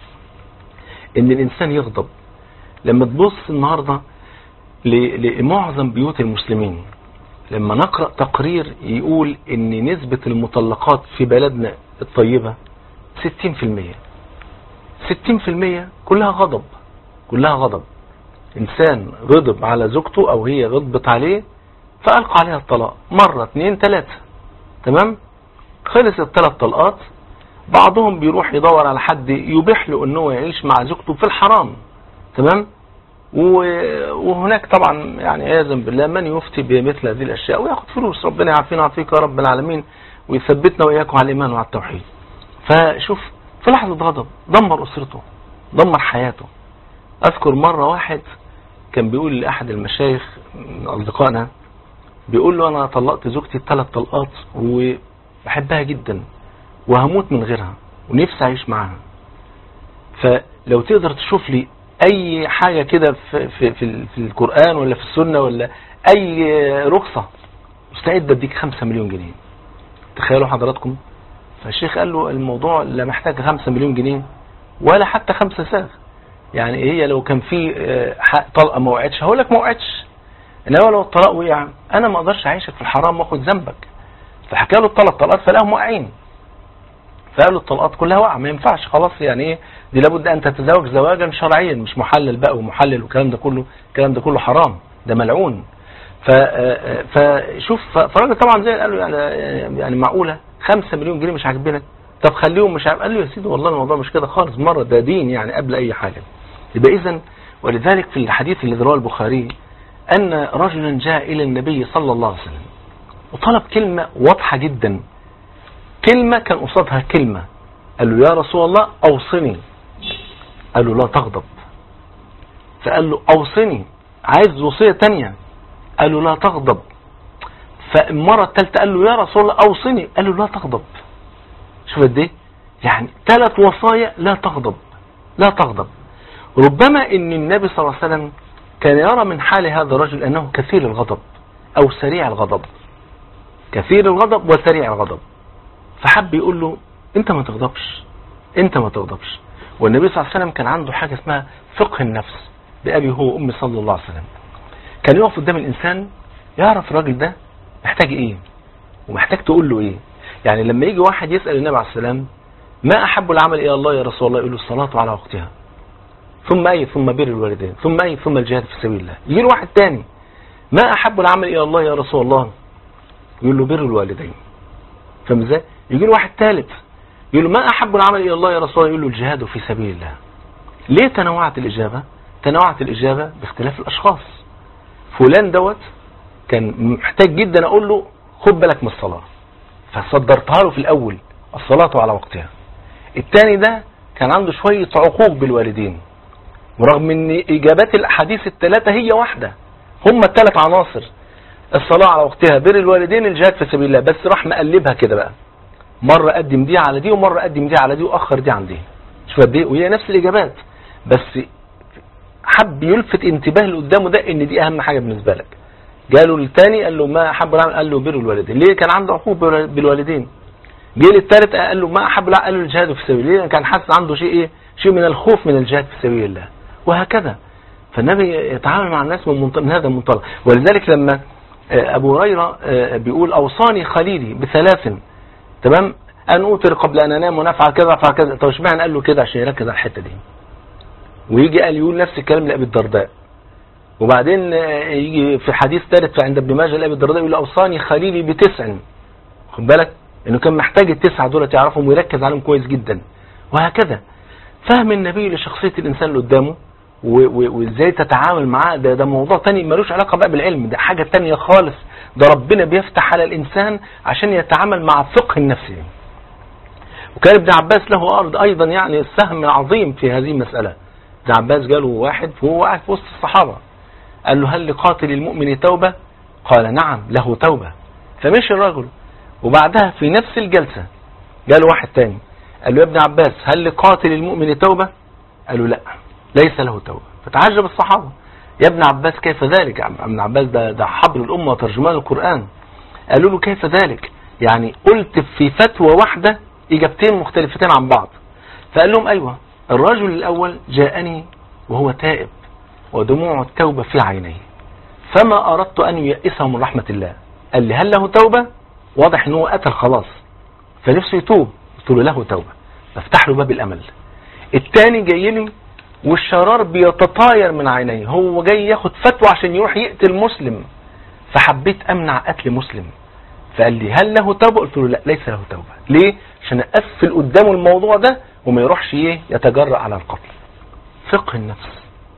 ان الانسان يغضب لما تبص النهاردة لمعظم بيوت المسلمين لما نقرأ تقرير يقول ان نسبة المطلقات في بلدنا الطيبة 60% 60% كلها غضب كلها غضب انسان غضب على زوجته او هي غضبت عليه فألقى عليها الطلاق مرة اثنين ثلاثة تمام خلص الثلاث طلقات بعضهم بيروح يدور على حد يبيح له انه يعيش مع زوجته في الحرام تمام وهناك طبعا يعني عياذا بالله من يفتي بمثل هذه الاشياء وياخد فلوس ربنا يعافينا ويعافيك يا رب العالمين ويثبتنا واياكم على الايمان وعلى التوحيد فشوف في لحظة غضب دمر اسرته دمر حياته اذكر مرة واحد كان بيقول لاحد المشايخ من اصدقائنا بيقول له انا طلقت زوجتي ثلاث طلقات وبحبها جدا وهموت من غيرها ونفسي اعيش معاها فلو تقدر تشوف لي اي حاجة كده في, في, في, في القرآن ولا في السنة ولا اي رخصة مستعد اديك خمسة مليون جنيه تخيلوا حضراتكم فالشيخ قال له الموضوع لا محتاج خمسة مليون جنيه ولا حتى خمسة ساغ يعني هي لو كان في حق طلقة ما وقعتش هقول لك ما وقعتش انما لو الطلاق وقع انا ما اقدرش اعيشك في الحرام واخد ذنبك فحكى له الثلاث طلقات فلاهم واقعين فقالوا الطلقات كلها وقع ما ينفعش خلاص يعني ايه دي لابد ان تتزوج زواجا شرعيا مش محلل بقى ومحلل والكلام ده كله الكلام ده كله حرام ده ملعون فشوف فالراجل طبعا زي قال له يعني يعني معقوله 5 مليون جنيه مش عاجبينك طب خليهم مش عارف قال له يا سيدي والله الموضوع مش كده خالص مره ده دين يعني قبل اي حاجه يبقى اذا ولذلك في الحديث الذي رواه البخاري ان رجلا جاء الى النبي صلى الله عليه وسلم وطلب كلمه واضحه جدا كلمه كان قصادها كلمه قال له يا رسول الله اوصني قال له لا تغضب فقال له اوصني عايز وصيه تانية قال له لا تغضب فالمره الثالثه قال له يا رسول الله اوصني قال له لا تغضب شوف قد ايه يعني ثلاث وصايا لا تغضب لا تغضب ربما ان النبي صلى الله عليه وسلم كان يرى من حال هذا الرجل انه كثير الغضب او سريع الغضب كثير الغضب وسريع الغضب فحب يقول له انت ما تغضبش انت ما تغضبش والنبي صلى الله عليه وسلم كان عنده حاجة اسمها فقه النفس بأبي هو وأمي صلى الله عليه وسلم كان يقف قدام الإنسان يعرف الراجل ده محتاج إيه ومحتاج تقول له إيه يعني لما يجي واحد يسأل النبي عليه السلام ما أحب العمل إلى الله يا رسول الله يقول له الصلاة على وقتها ثم أي ثم بر الوالدين ثم أي ثم الجهاد في سبيل الله يجي له واحد تاني ما أحب العمل إلى الله يا رسول الله يقول له بر الوالدين فاهم ازاي؟ يجي له واحد ثالث يقول له ما أحب العمل إلى الله يا رسول الله يقول له الجهاد في سبيل الله ليه تنوعت الإجابة تنوعت الإجابة باختلاف الأشخاص فلان دوت كان محتاج جدا أقول له خد بالك من الصلاة فصدرتها له في الأول الصلاة على وقتها الثاني ده كان عنده شوية عقوق بالوالدين ورغم ان اجابات الاحاديث الثلاثة هي واحدة هم الثلاث عناصر الصلاة على وقتها بر الوالدين الجهاد في سبيل الله بس راح مقلبها كده بقى مرة قدم دي على دي ومرة قدم دي على دي واخر دي عن دي شوف قد ايه وهي نفس الاجابات بس حب يلفت انتباه اللي قدامه ده ان دي اهم حاجة بالنسبة لك جاله الثاني قال له ما احب العمل قال له بر الوالدين ليه كان عنده عقوق بالوالدين جه للثالث قال له ما احب العمل قال له الجهاد في سبيل الله كان حاسس عنده شيء ايه شيء من الخوف من الجهاد في سبيل الله وهكذا فالنبي يتعامل مع الناس من, من هذا المنطلق ولذلك لما ابو هريره بيقول اوصاني خليلي بثلاث تمام ان اوتر قبل ان انام ونفعل كذا افعل كذا طب اشمعنى قال له كده عشان يركز على الحته دي ويجي قال يقول نفس الكلام لابي الدرداء وبعدين يجي في حديث ثالث عند ابن ماجه لابي الدرداء يقول اوصاني خليلي بتسع خد بالك انه كان محتاج التسعه دول يعرفهم ويركز عليهم كويس جدا وهكذا فهم النبي لشخصيه الانسان اللي قدامه وازاي تتعامل معاه ده ده موضوع تاني ملوش علاقه بقى بالعلم ده حاجه تانية خالص ده ربنا بيفتح على الانسان عشان يتعامل مع فقه النفس وكان ابن عباس له ارض ايضا يعني سهم عظيم في هذه المساله ابن عباس جاله واحد وهو قاعد في وسط الصحابه قال له هل لقاتل المؤمن توبه قال نعم له توبه فمشي الرجل وبعدها في نفس الجلسه جاله واحد تاني قال له يا ابن عباس هل لقاتل المؤمن توبه قال له لا ليس له توبة فتعجب الصحابة يا ابن عباس كيف ذلك ابن عباس ده, ده حبر الأمة وترجمان القرآن قالوا له كيف ذلك يعني قلت في فتوى واحدة إجابتين مختلفتين عن بعض فقال لهم أيوة الرجل الأول جاءني وهو تائب ودموع التوبة في عينيه فما أردت أن يئسه من رحمة الله قال لي هل له توبة واضح أنه قتل خلاص فنفسه يتوب قلت له له توبة بفتح له باب الأمل الثاني جاي لي والشرار بيتطاير من عينيه هو جاي ياخد فتوى عشان يروح يقتل مسلم فحبيت امنع قتل مسلم فقال لي هل له توبه قلت له لا ليس له توبه ليه عشان اقفل قدامه الموضوع ده وما يروحش ايه يتجرأ على القتل فقه النفس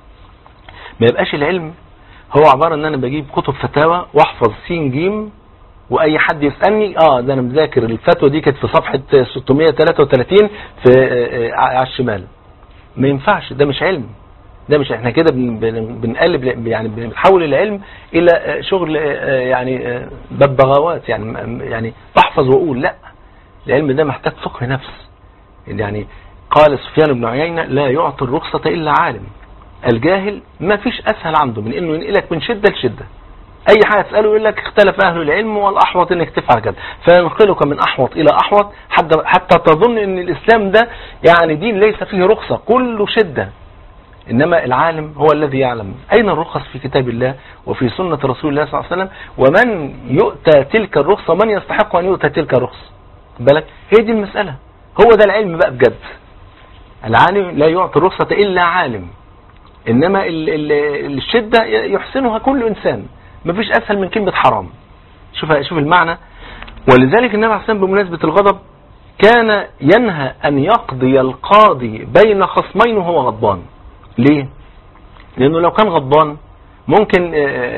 ما يبقاش العلم هو عبارة ان انا بجيب كتب فتاوى واحفظ سين جيم واي حد يسالني اه ده انا مذاكر الفتوى دي كانت في صفحه 633 في على الشمال ما ينفعش ده مش علم ده مش احنا كده بنقلب يعني بنحول العلم الى شغل يعني ببغاوات يعني يعني بحفظ واقول لا العلم ده محتاج فقه نفس يعني قال سفيان بن عيينة لا يعطي الرخصة إلا عالم الجاهل ما فيش أسهل عنده من إنه ينقلك من شدة لشدة أي حاجة تسأله يقول لك اختلف أهل العلم والأحوط إنك تفعل كذا فينقلك من أحوط إلى أحوط حتى, حتى تظن إن الإسلام ده يعني دين ليس فيه رخصة كله شدة إنما العالم هو الذي يعلم أين الرخص في كتاب الله وفي سنة رسول الله صلى الله عليه وسلم ومن يؤتى تلك الرخصة من يستحق أن يؤتى تلك الرخصة بالك هي دي المسألة هو ده العلم بقى بجد العالم لا يعطي الرخصة إلا عالم إنما ال ال الشدة يحسنها كل إنسان مفيش اسهل من كلمة حرام شوف شوف المعنى ولذلك النبي عليه الصلاة والسلام بمناسبة الغضب كان ينهى أن يقضي القاضي بين خصمين وهو غضبان ليه؟ لأنه لو كان غضبان ممكن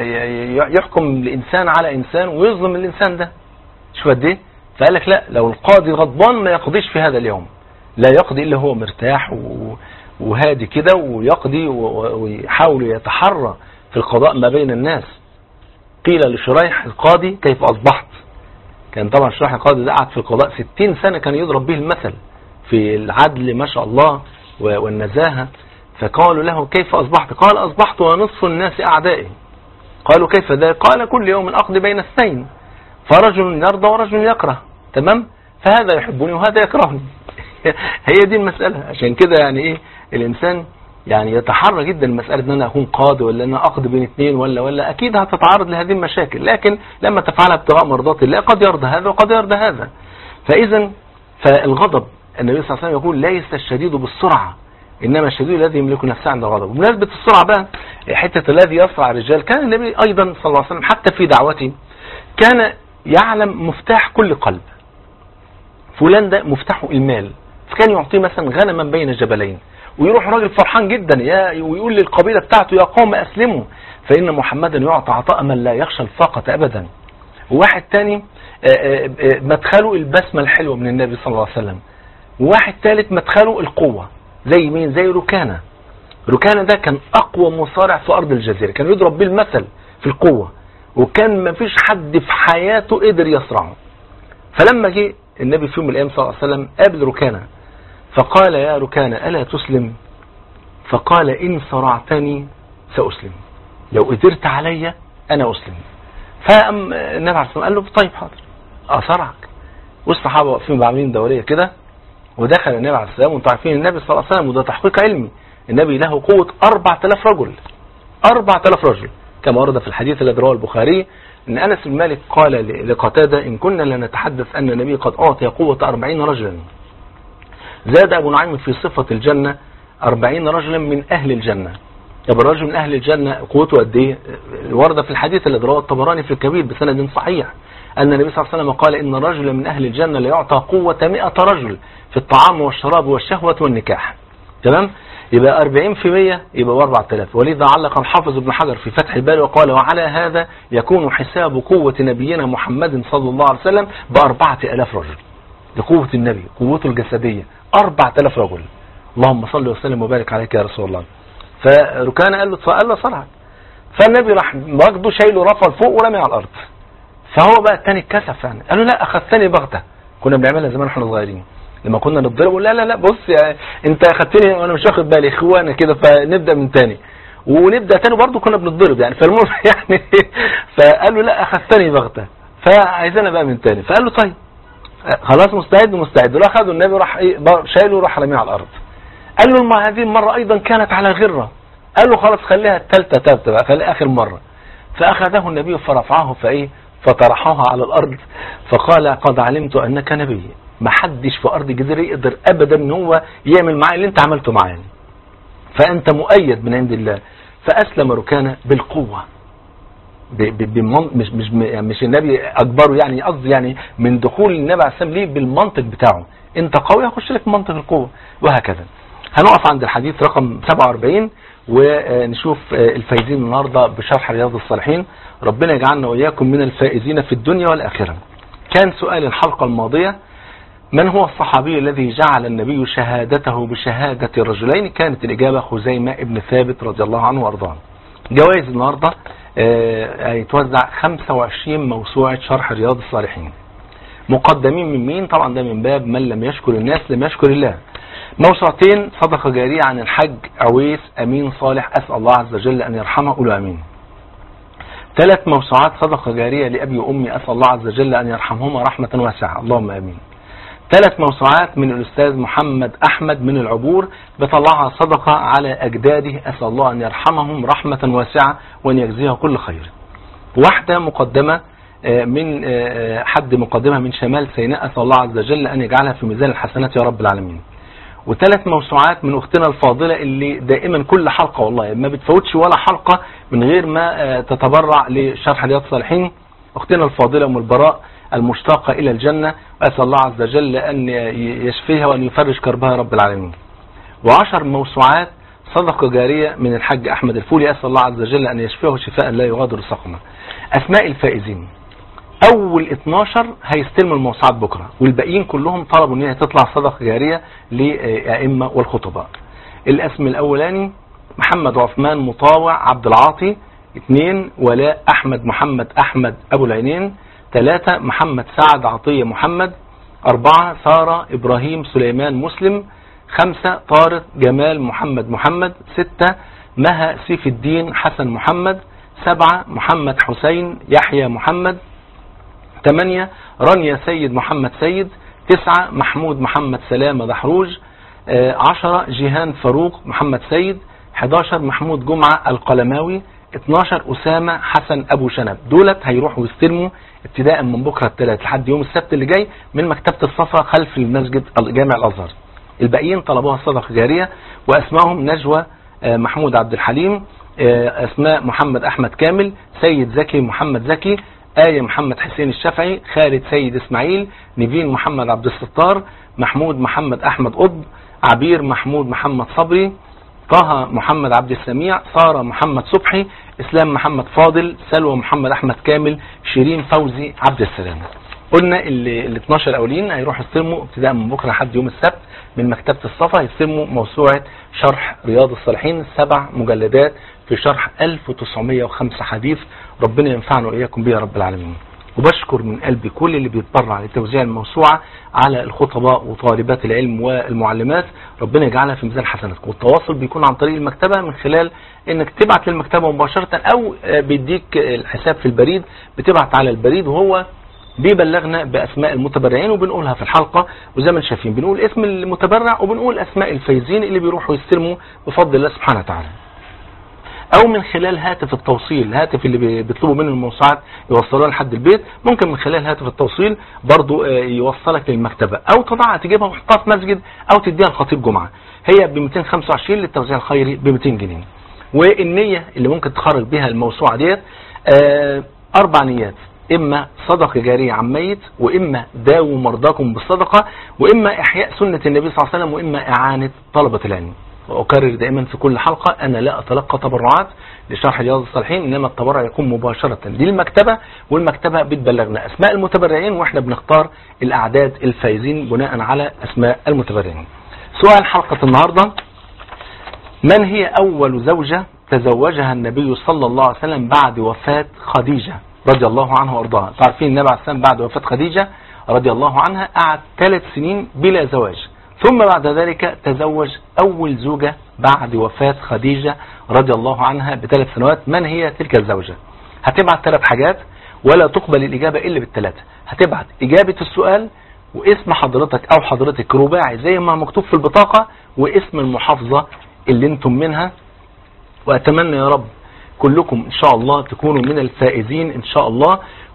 يحكم الإنسان على إنسان ويظلم الإنسان ده شوف قد إيه؟ فقال لك لا لو القاضي غضبان ما يقضيش في هذا اليوم لا يقضي إلا هو مرتاح وهادي كده ويقضي ويحاول يتحرى في القضاء ما بين الناس قيل لشريح القاضي كيف أصبحت كان طبعا شريح القاضي ده قعد في القضاء 60 سنة كان يضرب به المثل في العدل ما شاء الله والنزاهة فقالوا له كيف أصبحت قال أصبحت ونصف الناس أعدائي قالوا كيف ذلك قال كل يوم أقضي بين اثنين فرجل يرضى ورجل يكره تمام فهذا يحبني وهذا يكرهني هي دي المسألة عشان كده يعني ايه الانسان يعني يتحرى جدا مسألة ان انا اكون قاضي ولا ان انا اقضي بين اثنين ولا ولا اكيد هتتعرض لهذه المشاكل لكن لما تفعلها ابتغاء مرضات الله قد يرضى هذا وقد يرضى هذا فاذا فالغضب النبي صلى الله عليه وسلم يقول ليس الشديد بالسرعة انما الشديد الذي يملك نفسه عند الغضب بمناسبة السرعة بقى حتة الذي يسرع الرجال كان النبي ايضا صلى الله عليه وسلم حتى في دعوته كان يعلم مفتاح كل قلب فلان ده مفتاحه المال فكان يعطيه مثلا غنما بين جبلين ويروح راجل فرحان جدا يا ويقول للقبيلة بتاعته يا قوم اسلموا فإن محمدا يعطى عطاء من لا يخشى الفاقة أبدا وواحد تاني مدخله البسمة الحلوة من النبي صلى الله عليه وسلم وواحد ثالث مدخله القوة زي مين زي ركانة ركانة ده كان أقوى مصارع في أرض الجزيرة كان يضرب بيه المثل في القوة وكان ما فيش حد في حياته قدر يصرعه فلما جه النبي في يوم من الأيام صلى الله عليه وسلم قابل ركانة فقال يا ركانة ألا تسلم فقال إن صرعتني سأسلم لو قدرت علي أنا أسلم فأم النبي عليه الصلاة قال له طيب حاضر أصرعك والصحابة واقفين عاملين دورية كده ودخل النبي عليه السلام وانتم عارفين النبي صلى الله عليه وسلم وده تحقيق علمي النبي له قوة 4000 رجل 4000 رجل كما ورد في الحديث الذي رواه البخاري ان انس بن مالك قال لقتادة ان كنا لنتحدث ان النبي قد اعطي قوة 40 رجلا زاد ابو نعيم في صفة الجنة 40 رجلا من اهل الجنة طب الرجل من اهل الجنة قوته قد ايه ورد في الحديث الذي رواه الطبراني في الكبير بسند صحيح أن النبي صلى الله عليه وسلم قال إن الرجل من أهل الجنة ليعطى قوة 100 رجل في الطعام والشراب والشهوة والنكاح تمام يبقى 40% يبقى 4000 ولذا علق الحافظ ابن حجر في فتح الباري وقال وعلى هذا يكون حساب قوة نبينا محمد صلى الله عليه وسلم ب 4000 رجل لقوة النبي قوته الجسدية 4000 رجل اللهم صل وسلم وبارك عليك يا رسول الله فركان قال له قال له صلعت فالنبي راح واخده شايله رفع لفوق ورمي على الارض فهو بقى التاني اتكسف يعني قال له لا اخذتني بغته كنا بنعملها زمان احنا صغيرين لما كنا نتضرب لا لا لا بص يعني انت اخذتني وانا مش واخد بالي اخوانا كده فنبدا من تاني ونبدا تاني برضه كنا بنتضرب يعني فالمهم يعني فقال له لا اخذتني بغته فعايزانا بقى من تاني فقال له طيب خلاص مستعد مستعد راح خدوا النبي راح ايه شايله وراح رميه على الارض قال له ما هذه المره ايضا كانت على غره قال له خلاص خليها الثالثه ثابته بقى خليها اخر مره فاخذه النبي فرفعه فايه فطرحها على الارض فقال قد علمت انك نبي ما حدش في ارض الجزيره يقدر ابدا ان هو يعمل معايا اللي انت عملته معايا فانت مؤيد من عند الله فاسلم ركانه بالقوه مش مش مش النبي اجبره يعني قصدي يعني من دخول النبي عليه السلام ليه بالمنطق بتاعه انت قوي هخش لك منطق القوه وهكذا هنقف عند الحديث رقم 47 ونشوف الفايزين النهارده بشرح رياض الصالحين ربنا يجعلنا وإياكم من الفائزين في الدنيا والآخرة كان سؤال الحلقة الماضية من هو الصحابي الذي جعل النبي شهادته بشهادة رجلين كانت الإجابة خزيمة ابن ثابت رضي الله عنه وأرضاه جوائز النهاردة هيتوزع 25 موسوعة شرح رياض الصالحين مقدمين من مين طبعا ده من باب من لم يشكر الناس لم يشكر الله موسوعتين صدقة جارية عن الحج عويس أمين صالح أسأل الله عز وجل أن يرحمه قولوا أمين ثلاث موسوعات صدقة جارية لأبي وأمي أسأل الله عز وجل أن يرحمهما رحمة واسعة اللهم أمين ثلاث موسوعات من الأستاذ محمد أحمد من العبور بطلعها صدقة على أجداده أسأل الله أن يرحمهم رحمة واسعة وأن يجزيها كل خير واحدة مقدمة من حد مقدمها من شمال سيناء أسأل الله عز وجل أن يجعلها في ميزان الحسنات يا رب العالمين وثلاث موسوعات من اختنا الفاضلة اللي دائما كل حلقة والله ما بتفوتش ولا حلقة من غير ما آه، تتبرع لشرح رياض الصالحين اختنا الفاضلة ام البراء المشتاقة الى الجنة واسأل الله عز وجل ان يشفيها وان يفرج كربها رب العالمين وعشر موسوعات صدقة جارية من الحاج احمد الفولي اسأل الله عز وجل ان يشفيه شفاء لا يغادر سقما اسماء الفائزين اول 12 هيستلموا الموسوعات بكرة والباقيين كلهم طلبوا ان هي تطلع صدقة جارية للائمة والخطباء الاسم الاولاني محمد عثمان مطاوع عبد العاطي اثنين ولاء احمد محمد احمد ابو العينين ثلاثة محمد سعد عطية محمد أربعة سارة إبراهيم سليمان مسلم خمسة طارق جمال محمد محمد ستة مها سيف الدين حسن محمد سبعة محمد حسين يحيى محمد ثمانية رانيا سيد محمد سيد تسعة محمود محمد سلامة دحروج آه، عشرة جيهان فاروق محمد سيد 11 محمود جمعة القلماوي 12 أسامة حسن أبو شنب دولت هيروحوا يستلموا ابتداء من بكرة الثلاث لحد يوم السبت اللي جاي من مكتبة الصفا خلف المسجد جامع الأزهر الباقيين طلبوها صدقة جارية وأسمائهم نجوى آه، محمود عبد الحليم آه، أسماء محمد أحمد كامل سيد زكي محمد زكي آية محمد حسين الشافعي خالد سيد إسماعيل نيفين محمد عبد الستار محمود محمد أحمد قطب عبير محمود محمد صبري طه محمد عبد السميع سارة محمد صبحي اسلام محمد فاضل سلوى محمد احمد كامل شيرين فوزي عبد السلام قلنا ال 12 الاولين هيروحوا يستلموا ابتداء من بكره لحد يوم السبت من مكتبه الصفا يستلموا موسوعه شرح رياض الصالحين سبع مجلدات في شرح 1905 حديث ربنا ينفعنا واياكم بها رب العالمين وبشكر من قلبي كل اللي بيتبرع لتوزيع الموسوعة على الخطباء وطالبات العلم والمعلمات ربنا يجعلها في ميزان حسناتكم والتواصل بيكون عن طريق المكتبة من خلال انك تبعت للمكتبة مباشرة او بيديك الحساب في البريد بتبعت على البريد وهو بيبلغنا باسماء المتبرعين وبنقولها في الحلقة وزي ما شايفين بنقول اسم المتبرع وبنقول اسماء الفايزين اللي بيروحوا يستلموا بفضل الله سبحانه وتعالى او من خلال هاتف التوصيل الهاتف اللي بيطلبوا منه الموسوعات يوصلوها لحد البيت ممكن من خلال هاتف التوصيل برضو آه، يوصلك للمكتبة او تضعها تجيبها وتحطها في مسجد او تديها لخطيب جمعة هي ب 225 للتوزيع الخيري ب 200 جنيه والنية اللي ممكن تخرج بها الموسوعة ديت آه، اربع نيات اما صدقة جارية عن ميت واما داووا مرضاكم بالصدقة واما احياء سنة النبي صلى الله عليه وسلم واما اعانة طلبة العلم وأكرر دائما في كل حلقة أنا لا أتلقى تبرعات لشرح رياض الصالحين إنما التبرع يكون مباشرة للمكتبة والمكتبة بتبلغنا أسماء المتبرعين وإحنا بنختار الأعداد الفايزين بناء على أسماء المتبرعين سؤال حلقة النهاردة من هي أول زوجة تزوجها النبي صلى الله عليه وسلم بعد وفاة خديجة رضي الله عنها وارضاها تعرفين النبي عليه السلام بعد وفاة خديجة رضي الله عنها قعد ثلاث سنين بلا زواج ثم بعد ذلك تزوج أول زوجة بعد وفاة خديجة رضي الله عنها بثلاث سنوات من هي تلك الزوجة هتبعت ثلاث حاجات ولا تقبل الإجابة إلا بالثلاثة هتبعت إجابة السؤال واسم حضرتك أو حضرتك رباعي زي ما مكتوب في البطاقة واسم المحافظة اللي انتم منها وأتمنى يا رب كلكم إن شاء الله تكونوا من الفائزين إن شاء الله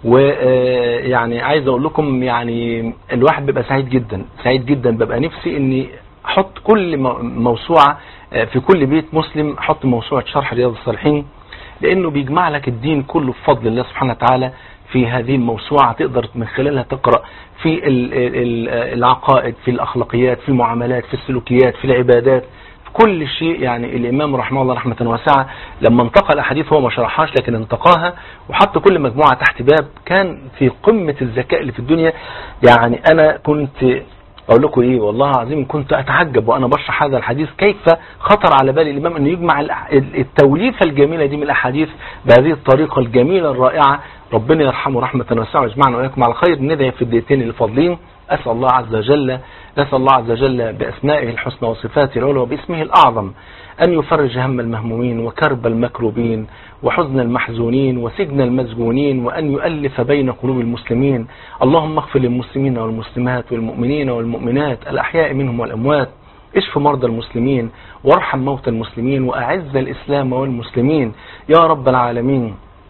ويعني عايز اقول لكم يعني الواحد بيبقى سعيد جدا سعيد جدا ببقى نفسي اني احط كل موسوعة آه، في كل بيت مسلم احط موسوعة شرح رياض الصالحين لانه بيجمع لك الدين كله بفضل الله سبحانه وتعالى في هذه الموسوعة تقدر من خلالها تقرأ في العقائد في الأخلاقيات في المعاملات في السلوكيات في العبادات كل شيء يعني الإمام رحمه الله رحمة واسعة لما انتقى الأحاديث هو ما شرحهاش لكن انتقاها وحط كل مجموعة تحت باب كان في قمة الذكاء اللي في الدنيا يعني أنا كنت أقول لكم إيه والله العظيم كنت أتعجب وأنا بشرح هذا الحديث كيف خطر على بالي الإمام أنه يجمع التوليفة الجميلة دي من الأحاديث بهذه الطريقة الجميلة الرائعة ربنا يرحمه رحمة واسعة ويجمعنا وإياكم على خير ندعي في الدقيقتين اللي فاضلين أسأل الله عز وجل نسأل الله عز وجل بأسمائه الحسنى وصفاته العلى وباسمه الأعظم أن يفرج هم المهمومين وكرب المكروبين وحزن المحزونين وسجن المسجونين وأن يؤلف بين قلوب المسلمين اللهم اغفر للمسلمين والمسلمات والمؤمنين والمؤمنات الأحياء منهم والأموات اشف مرضى المسلمين وارحم موتى المسلمين وأعز الإسلام والمسلمين يا رب العالمين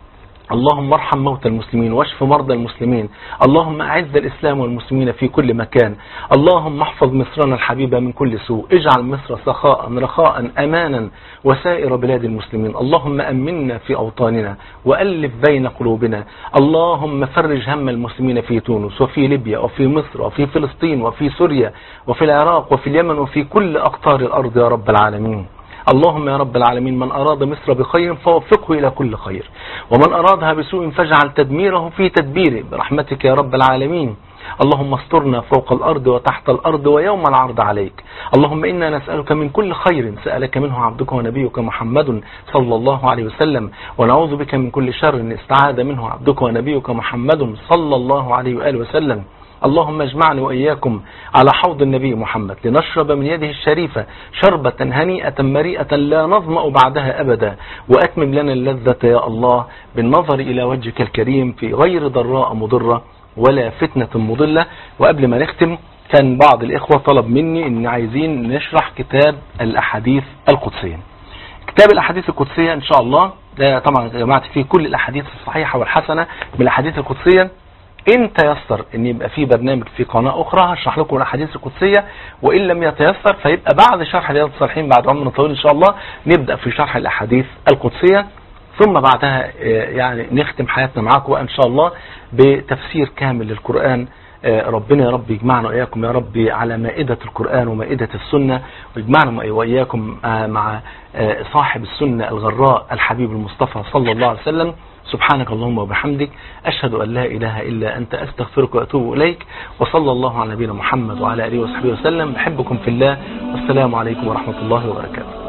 اللهم ارحم موتى المسلمين واشف مرضى المسلمين اللهم اعز الاسلام والمسلمين في كل مكان اللهم احفظ مصرنا الحبيبة من كل سوء اجعل مصر سخاء رخاء امانا وسائر بلاد المسلمين اللهم امنا في اوطاننا والف بين قلوبنا اللهم فرج هم المسلمين في تونس وفي ليبيا وفي مصر وفي فلسطين وفي سوريا وفي العراق وفي اليمن وفي كل اقطار الارض يا رب العالمين اللهم يا رب العالمين من أراد مصر بخير فوفقه إلى كل خير ومن أرادها بسوء فاجعل تدميره في تدبيره برحمتك يا رب العالمين اللهم استرنا فوق الأرض وتحت الأرض ويوم العرض عليك اللهم إنا نسألك من كل خير سألك منه عبدك ونبيك محمد صلى الله عليه وسلم ونعوذ بك من كل شر استعاذ منه عبدك ونبيك محمد صلى الله عليه وآله وسلم اللهم اجمعني وإياكم على حوض النبي محمد لنشرب من يده الشريفة شربة هنيئة مريئة لا نظمأ بعدها أبدا وأتمم لنا اللذة يا الله بالنظر إلى وجهك الكريم في غير ضراء مضرة ولا فتنة مضلة وقبل ما نختم كان بعض الإخوة طلب مني أن عايزين نشرح كتاب الأحاديث القدسية كتاب الأحاديث القدسية إن شاء الله ده طبعا جمعت فيه كل الأحاديث الصحيحة والحسنة من الأحاديث القدسية ان تيسر ان يبقى في برنامج في قناة اخرى هشرح لكم الاحاديث القدسية وان لم يتيسر فيبقى بعد شرح رياض الصالحين بعد عمر طويل ان شاء الله نبدأ في شرح الاحاديث القدسية ثم بعدها يعني نختم حياتنا معاكم ان شاء الله بتفسير كامل للقرآن ربنا يا رب يجمعنا وإياكم يا رب على مائدة القرآن ومائدة السنة ويجمعنا وإياكم مع صاحب السنة الغراء الحبيب المصطفى صلى الله عليه وسلم سبحانك اللهم وبحمدك أشهد أن لا إله إلا أنت أستغفرك وأتوب إليك وصلى الله على نبينا محمد وعلى آله وصحبه وسلم بحبكم في الله والسلام عليكم ورحمة الله وبركاته